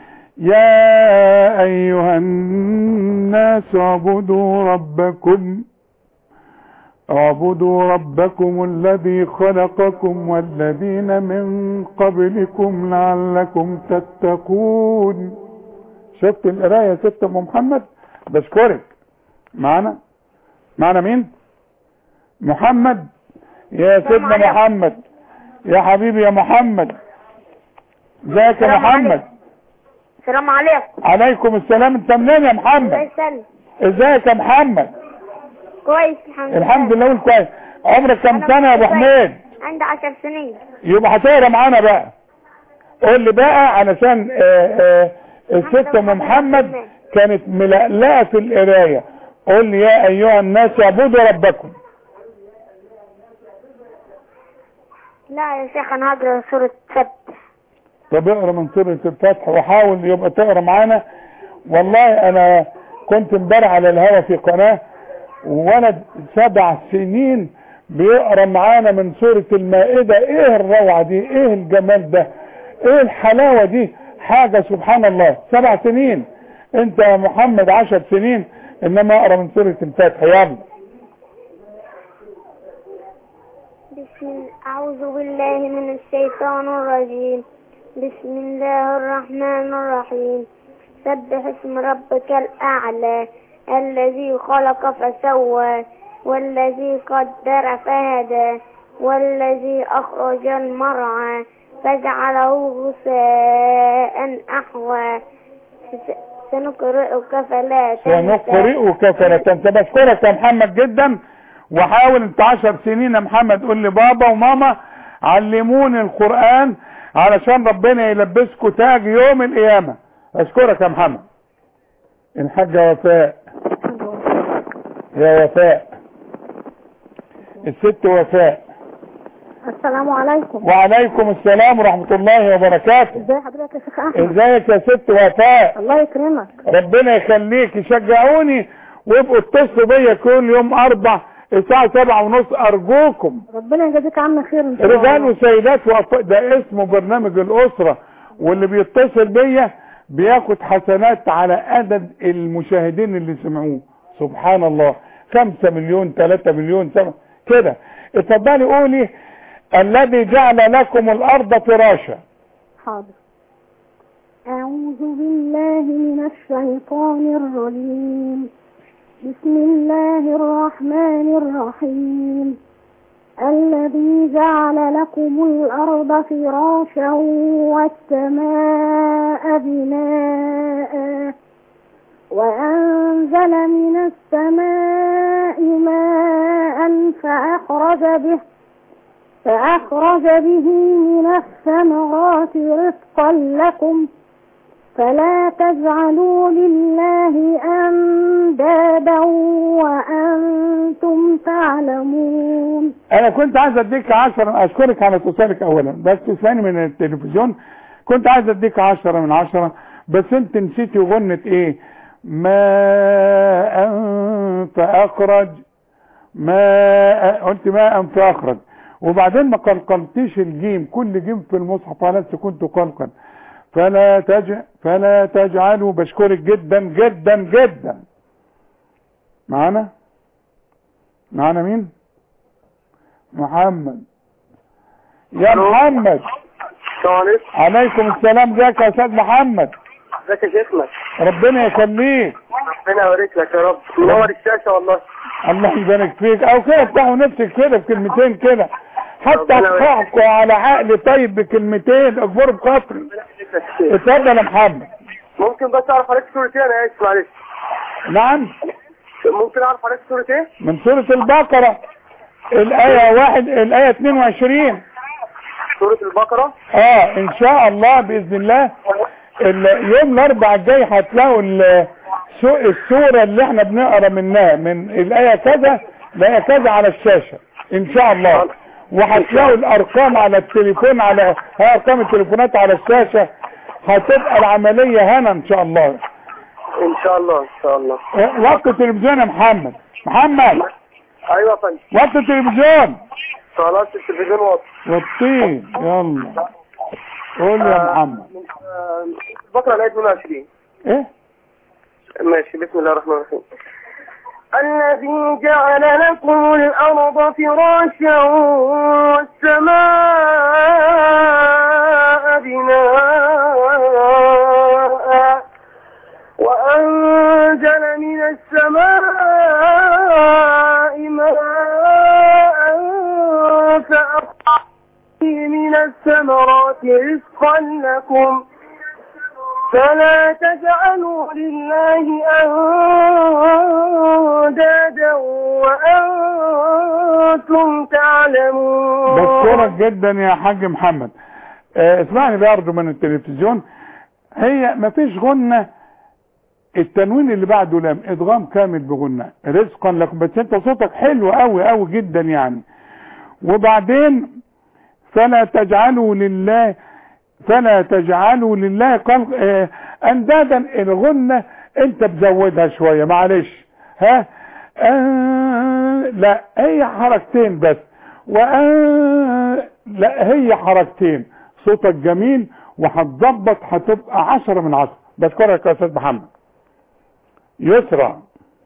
يا ايها الناس اعبدوا ربكم اعبدوا ربكم الذي خلقكم والذين من قبلكم لعلكم تتقون شفت القرايه يا ست ام محمد بشكرك معنا معنا مين محمد يا سيدنا عليكم. محمد يا حبيبي يا محمد ازيك يا السلام محمد السلام عليكم عليكم السلام انت منين يا الله محمد يسلم ازيك يا محمد كويس الحمد لله الحمد لله قول كويس عمرك كم أنا سنه يا ابو كويس. حميد عندي عشر سنين يبقى هتقرا معانا بقى قول لي بقى علشان آه، آه، الست ام محمد كانت ملقلقه في القرايه قول لي يا ايها الناس اعبدوا ربكم لا يا شيخ انا هقرا سورة فتح طب اقرا من سورة الفتح وحاول يبقى تقرا معانا والله انا كنت امبارح على الهوا في قناة ولد سبع سنين بيقرا معانا من سورة المائدة ايه الروعة دي ايه الجمال ده ايه الحلاوة دي حاجة سبحان الله سبع سنين انت يا محمد عشر سنين انما اقرا من سورة الفتح يلا بسم أعوذ بالله من الشيطان الرجيم بسم الله الرحمن الرحيم سبح اسم ربك الأعلى الذي خلق فسوى والذي قدر فهدى والذي أخرج المرعى فجعله غثاء أحوى س- سنقرئك فلا تنسى سنقرئك فلا تنسى بشكرك يا محمد جدا وحاول انت عشر سنين يا محمد قول لي بابا وماما علموني القرآن علشان ربنا يلبسكوا تاج يوم القيامة اشكرك يا محمد الحاجة وفاء يا وفاء الست وفاء السلام عليكم وعليكم السلام ورحمة الله وبركاته ازي حضرتك يا شيخ احمد ازيك يا ست وفاء الله يكرمك ربنا يخليك يشجعوني وابقوا اتصلوا بيا كل يوم اربع الساعة سبعة ونص ارجوكم ربنا يجازيك عنا خير ان شاء رجال الله وسيدات وأطفال ده اسمه برنامج الاسرة واللي بيتصل بيا بياخد حسنات على عدد المشاهدين اللي سمعوه سبحان الله خمسة مليون ثلاثة مليون سبعة كده اتفضلي قولي الذي جعل لكم الارض فراشا حاضر أعوذ بالله من الشيطان الرجيم بسم الله الرحمن الرحيم الذي جعل لكم الأرض فراشا والسماء بناء وأنزل من السماء ماء فأخرج به فأخرج به من الثمرات رزقا لكم فلا تجعلوا لله أندادا وأنتم تعلمون انا كنت عايز اديك عشرة اشكرك على اتصالك اولا بس تسمعني من التلفزيون كنت عايز اديك عشرة من عشرة بس انت نسيتي غنة ايه ماء فاخرج ماء قلت ماء فاخرج وبعدين ما قلقلتيش الجيم كل جيم في المصحف على كنت قلقل فلا تج... فلا تجعلوا بشكرك جدا جدا جدا معانا معانا مين محمد يا محمد السلام عليكم عليكم السلام ازيك يا استاذ محمد ازيك يا شيخنا ربنا يخليك ربنا يبارك لك يا رب منور الشاشه والله الله يبارك فيك او كده افتحوا نفسك كده بكلمتين كده حتى ربنا يبارك اضحكوا على عقل طيب بكلمتين اكبروا بخاطري اتفضل يا محمد ممكن بس اعرف حضرتك سوره ايه انا اسف معلش نعم ممكن اعرف حضرتك سوره ايه من سورة البقرة الآية واحد الآية 22 سوره البقره اه ان شاء الله باذن الله ال- يوم الاربع الجاي هتلاقوا ال- سو- السورة اللي احنا بنقرا منها من الآية كذا الآية كذا على الشاشة ان شاء الله وهتلاقوا الارقام على التليفون على ها ارقام التليفونات على الشاشة هتبقى العملية هنا ان شاء الله ان شاء الله ان شاء الله وقت التلفزيون يا محمد محمد ايوه يا فندم وقت التلفزيون خلاص التلفزيون واطي والطين يلا قول يا محمد آه، البقره الايه 22 ايه ماشي بسم الله الرحمن الرحيم الذي جعل لكم الأرض فراشا والسماء بناء وأنزل من السماء ماء فأخرج من الثمرات رزقا لكم فلا تجعلوا لله أندادا وأنتم تعلمون بشكرك جدا يا حاج محمد آه، اسمعني برضه من التلفزيون هي مفيش غنة التنوين اللي بعده لام ادغام كامل بغنة رزقا لكم بس انت صوتك حلو قوي قوي جدا يعني وبعدين فلا تجعلوا لله فلا تجعلوا لله قل... آه اندادا الغنة انت بزودها شوية معلش ها آه لا هي حركتين بس وآه لا هي حركتين صوتك جميل وهتظبط هتبقى عشرة من عشرة بشكرك يا استاذ محمد يسرى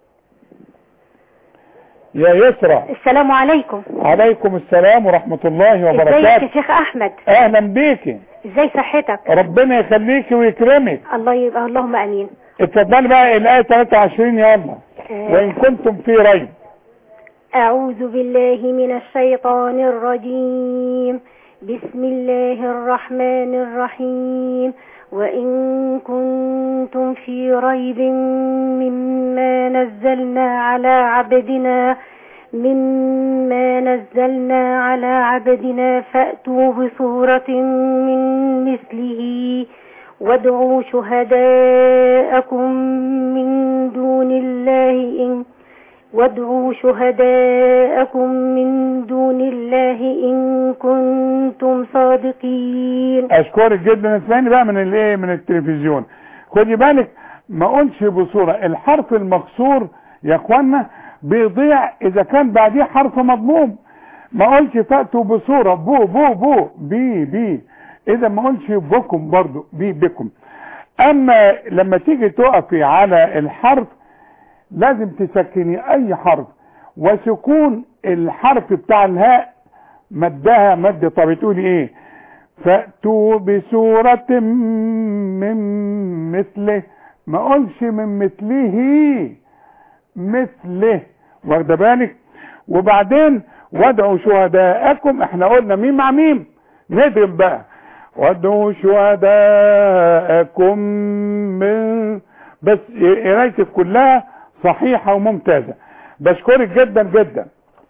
يا يسرى السلام عليكم عليكم السلام ورحمة الله ازيك وبركاته يا شيخ احمد اهلا بيكي ازاي صحتك ربنا يخليكي ويكرمك الله يبقى اللهم امين اتفضلي بقى الآية 23 يلا وإن كنتم في ريب أعوذ بالله من الشيطان الرجيم بسم الله الرحمن الرحيم وإن كنتم في ريب مما نزلنا على عبدنا مما نزلنا على عبدنا فأتوا بصورة من مثله وادعوا شهداءكم من دون الله إن وادعوا شهداءكم من دون الله إن كنتم صادقين اشكرك جدا اسمعني بقى من الايه من التلفزيون خدي بالك ما اقولش بصورة الحرف المكسور يا اخوانا بيضيع اذا كان بعديه حرف مضموم ما اقولش فاتوا بصورة بو بو بو بي بي اذا ما اقولش بكم برضو بي بكم اما لما تيجي تقفي على الحرف لازم تسكني اي حرف وسكون الحرف بتاع الهاء مدها مد طب تقولي ايه فأتوا بسورة من مثله ما اقولش من مثله مثله واخده بالك وبعدين وادعوا شهداءكم احنا قلنا مين مع مين ندم بقى وادعوا شهداءكم من بس قرايتك كلها صحيحة وممتازة بشكرك جدا جدا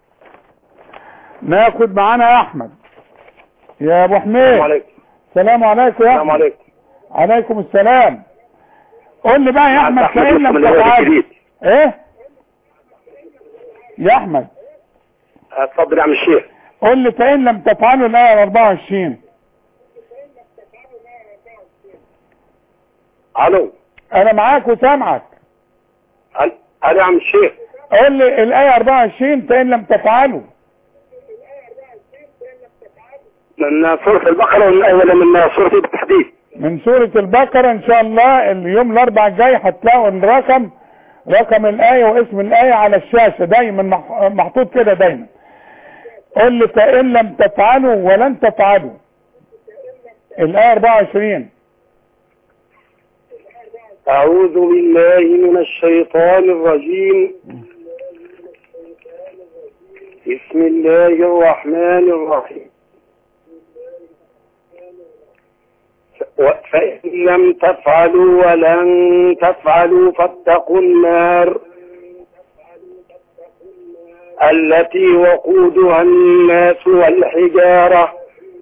ناخد معانا يا احمد يا ابو حميد السلام عليكم السلام عليكم يا السلام احمد عليكم عليكم السلام قول لي بقى يا معك احمد أحمد فإن يوسف لم من الوادي تفعل الجديد. ايه يا احمد اتفضل يا عم الشيخ قول لي فإن لم تفعلوا الآية 24 الو انا معاك وسامعك الو ألو يا عم الشيخ قول لي الآية 24 فإن لم تفعلوا من سورة البقرة ولا ولا من سورة التحديد من سورة البقرة ان شاء الله اليوم الاربع الجاي هتلاقوا الرقم رقم الآية واسم الآية على الشاشة دايما مح- محطوط كده دايما قل لي فإن لم تفعلوا ولن تفعلوا الآية 24 أعوذ بالله من الشيطان الرجيم بسم الله الرحمن الرحيم ف- فإن لم تفعلوا ولن تفعلوا فاتقوا النار التي وقودها الناس والحجارة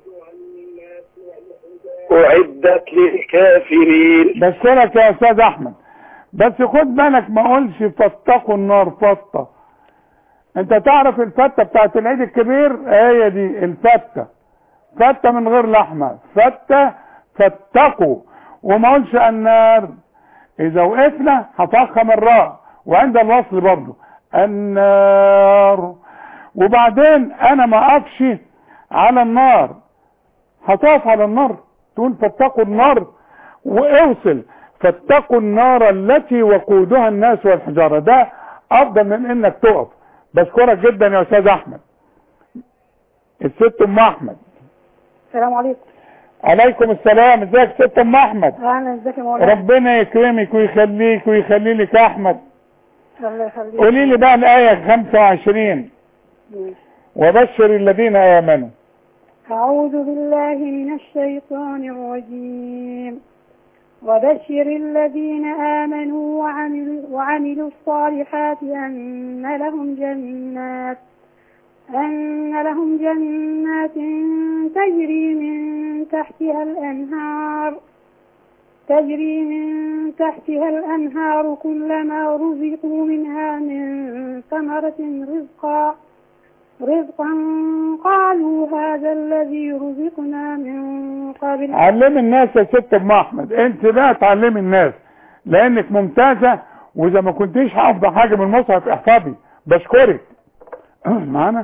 أعدت للكافرين بشكرك يا استاذ احمد بس خد بالك ما اقولش فاتقوا النار فطة انت تعرف الفتة بتاعت العيد الكبير هي دي الفتة فتة من غير لحمة فتة فاتقوا وما اقولش النار اذا وقفنا هفخم الراء وعند الوصل برضو النار وبعدين انا ما اقفش على النار هتقف على النار تقول فاتقوا النار واوصل فاتقوا النار التي وقودها الناس والحجارة ده افضل من انك تقف بشكرك جدا يا استاذ احمد الست ام احمد السلام عليكم عليكم السلام ازيك ست ام احمد اهلا ازيك يا مولانا ربنا يكرمك ويخليك ويخلي لك يا احمد الله يخليك قولي لي بقى الايه 25 وبشر الذين امنوا أعوذ بالله من الشيطان الرجيم وبشر الذين آمنوا وعملوا, وعملوا الصالحات أن لهم جنات أن لهم جنات تجري من تحتها الأنهار تجري من تحتها الأنهار كلما رزقوا منها من ثمرة رزقا رزقا قالوا هذا الذي رزقنا من قبل علمي الناس يا ست ام احمد انت بقى تعلمي الناس لانك ممتازة واذا ما كنتيش حافظة حاجة من المصحف احفظي بشكرك معانا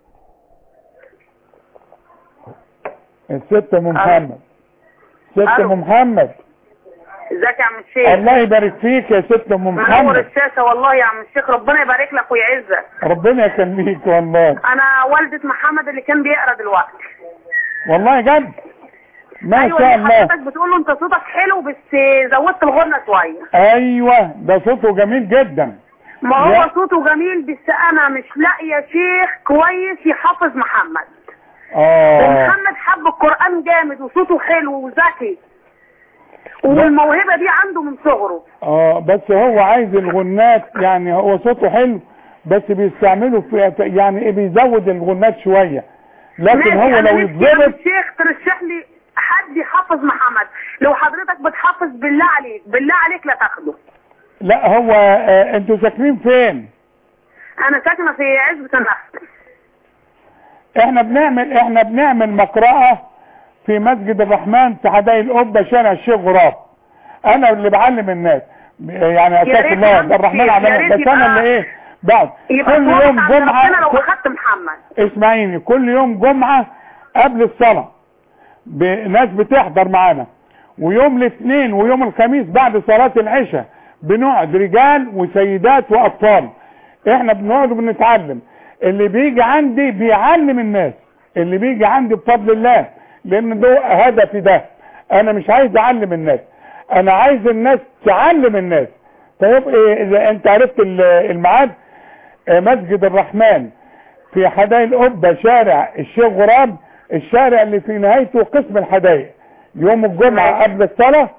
الست ام محمد ست ام محمد ازيك يا عم الشيخ الله يبارك فيك يا ست ام منور محمد الشاشة والله يا عم الشيخ ربنا يبارك لك ويعزك ربنا يخليك والله انا والدة محمد اللي كان بيقرا دلوقتي والله جد ما ايوه شاء اللي الله حضرتك بتقول له انت صوتك حلو بس زودت الغنى شوية ايوه ده صوته جميل جدا ما هو يا- صوته جميل بس انا مش لاقيه شيخ كويس يحفظ محمد اه ومحمد حب القرآن جامد وصوته حلو وذكي والموهبة دي عنده من صغره اه بس هو عايز الغنات يعني هو صوته حلو بس بيستعمله في في- يعني ايه بيزود الغنات شوية لكن ماشي، هو أنا لو نفسي يا عم يتظبط الشيخ ترشح لي حد يحفظ محمد لو حضرتك بتحفظ بالله عليك بالله عليك لا تاخده لا هو آه انتوا ساكنين فين انا ساكنه في عزبة النخل احنا بنعمل احنا بنعمل مقرأة في مسجد الرحمن في حدائق القبة شارع الشيخ غراب انا اللي بعلم الناس يعني يا اساس ريت الله يا عم ده الرحمن الشيخ، يا علمنا ريت بس انا يبقى- اللي ايه بعد يبقى كل توافق يوم عند ربنا لو جمعة اخدت محمد اسمعيني كل يوم جمعة قبل الصلاة ب- ناس بتحضر معانا ويوم الاثنين ويوم الخميس بعد صلاة العشاء بنقعد رجال وسيدات واطفال احنا بنقعد وبنتعلم اللي بيجي عندي بيعلم الناس اللي بيجي عندي بفضل الله لان ده هدفي ده انا مش عايز اعلم الناس انا عايز الناس تعلم الناس طيب إيه اذا انت عرفت ال- الميعاد آه، مسجد الرحمن في حدائق القبة شارع الشيخ غراب الشارع اللي في نهايته قسم الحدائق يوم الجمعة قبل الصلاة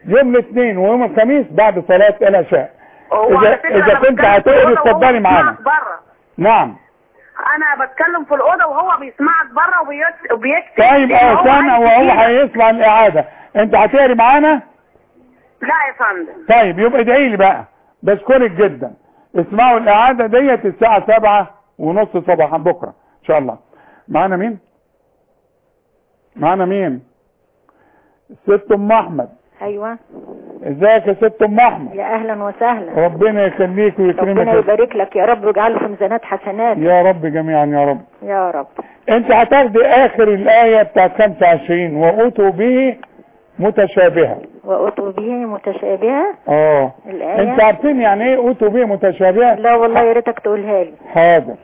يوم الاثنين ويوم الخميس بعد صلاة العشاء هو اذا على فكرة اذا أنا كنت بتكلم في هتقري الأوضة وهو اتفضلي معانا بيسمعك بره نعم انا بتكلم في الاوضه وهو بيسمعك بره وبيكت- وبيكتب طيب لأن اه هو سامع عايز وهو يفيدك. هيسمع الاعادة انت هتقري معانا لا يا فندم طيب يبقى ادعي لي بقى بشكرك جدا اسمعوا الاعادة ديت الساعة سبعة ونص صباحا بكرة ان شاء الله معانا مين معانا مين ست ام احمد ايوه ازيك يا ست ام احمد يا اهلا وسهلا ربنا يخليك ربنا ويكرمك يبارك لك يا رب ويجعله في ميزانات حسنات يا رب جميعا يا رب يا رب انت هتاخدي اخر الاية بتاعت 25 واتوا به متشابهة واتوا به متشابهه اه الآية انت عارفين يعني ايه اتوا به متشابهة لا والله يا ريتك تقولها لي حاضر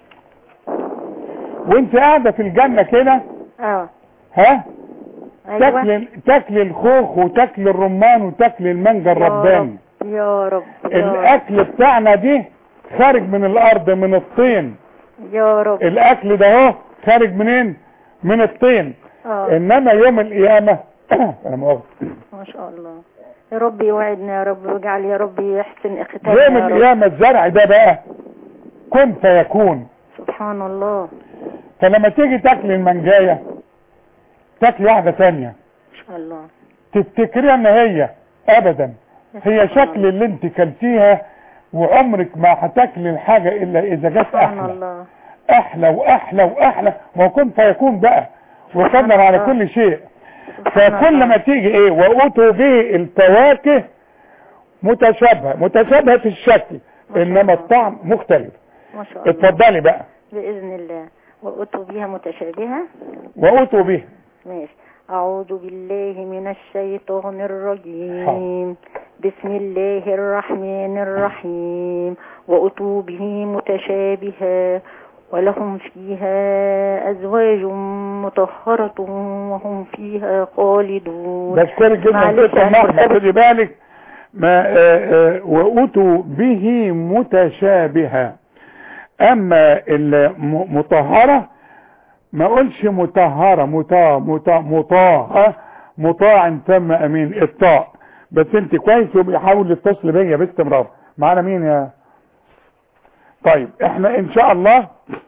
وانت قاعدة في الجنة كده اه ها ايوه تاكل تاكل الخوخ وتاكل الرمان وتاكل المانجا الرباني يا رب يا رب الاكل بتاعنا دي خارج من الارض من الطين يا رب الاكل ده اهو خارج منين من الطين اه انما يوم القيامة انا مؤاخذة ما شاء الله يا رب يوعدنا يا رب ويجعل يا رب يحسن ختامنا يوم يا رب القيامة الزرع ده بقى كن فيكون سبحان الله فلما تيجي تاكل المانجاية تاكل واحدة تانية ما شاء الله تفتكريها ان هي ابدا هي شكل اللي انت كلتيها وعمرك ما هتاكل الحاجة الا اذا جت سبحان احلى الله احلى واحلى واحلى ما هو كن فيكون بقى وقدر على كل شيء فكل ما تيجي ايه واتوا به الفواكه متشابهة متشابهة في الشكل انما الطعم مختلف ما شاء الله اتفضلي بقى بإذن الله وأتوا بها متشابهة واتوا به ماشي أعوذ بالله من الشيطان الرجيم بسم الله الرحمن الرحيم وأتوا به متشابها ولهم فيها أزواج مطهرة وهم فيها خالدون بشكرك جدا معلش ست أنا محمد مرتبط- خدي بالك ما آه، آه، واتوا به متشابها اما المطهرة ما اقولش مطهرة مطاع مطاع مطاع مطاع تم امين الطاء بس انت كويس يبقى حاول تتصل بيا باستمرار معانا مين يا طيب احنا ان شاء الله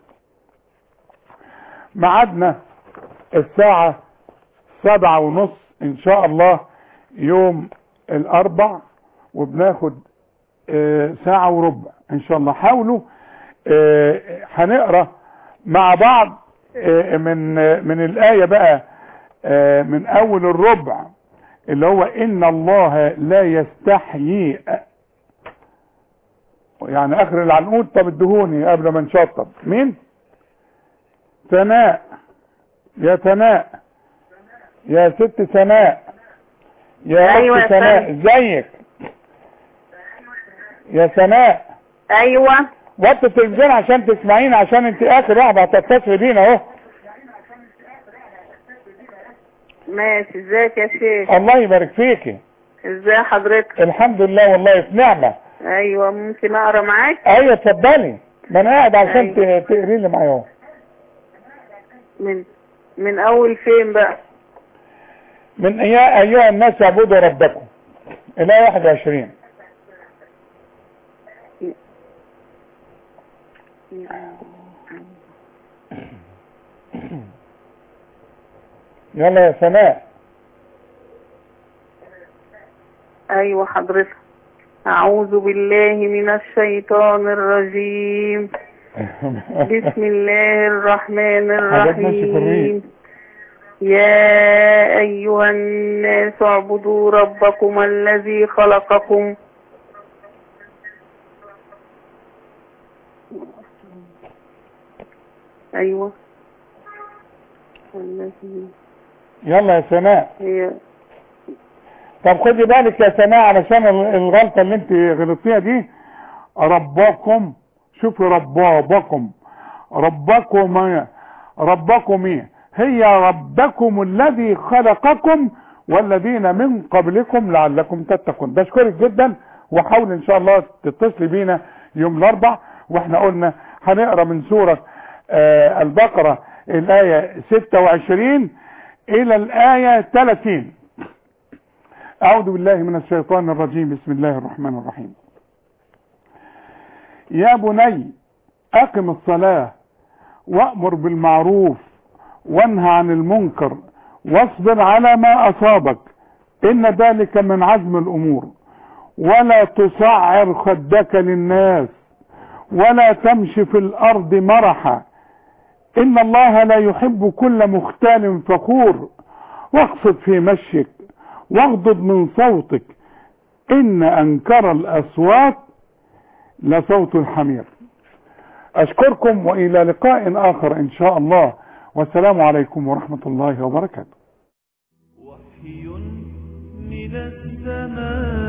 ميعادنا الساعة سبعة ونص ان شاء الله يوم الاربع وبناخد آه، ساعة وربع ان شاء الله حاولوا آه، هنقرا مع بعض آه، من آه، من الآية بقى آه، من اول الربع اللي هو ان الله لا يستحيي يعني اخر العنقود طب ادهوني قبل ما نشطب مين سناء يا سناء يا ست سناء يا أيوة اخت يا سناء فندم. ازيك يا سناء ايوه وطي التلفزيون عشان تسمعينا عشان انت اخر واحده هتتصل بينا اهو ماشي ازيك يا شيخ الله يبارك فيكي ازاي حضرتك الحمد لله والله في نعمه ايوه ممكن اقرا معاك ايوه اتفضلي ما انا قاعد عشان ت- تقري لي معايا اهو من من اول فين بقى من يا ايها الناس اعبدوا ربكم الايه 21 يلا يا سناء ايوه حضرتك اعوذ بالله من الشيطان الرجيم بسم الله الرحمن حاجات ماشي في الريق. الرحيم يا أيها الناس اعبدوا ربكم الذي خلقكم أيوة الذي يلا يا سناء هي طب خدي بالك يا سناء علشان ال- الغلطة اللي انت غلطتيها دي ربكم شوفي ربابكم ربكم ايه؟ ربكم ايه هي ربكم الذي خلقكم والذين من قبلكم لعلكم تتقون بشكرك جدا وحاول ان شاء الله تتصلي بينا يوم الاربع واحنا قلنا هنقرا من سورة آه البقرة الآية 26 إلى الآية 30 أعوذ بالله من الشيطان الرجيم بسم الله الرحمن الرحيم يا بني أقم الصلاة وأمر بالمعروف وانهى عن المنكر واصبر على ما أصابك إن ذلك من عزم الأمور ولا تصعر خدك للناس ولا تمشي في الأرض مرحا إن الله لا يحب كل مختال فخور واقصد في مشيك واغضض من صوتك إن أنكر الأصوات لصوت الحمير أشكركم وإلى لقاء آخر إن شاء الله والسلام عليكم ورحمة الله وبركاته من السماء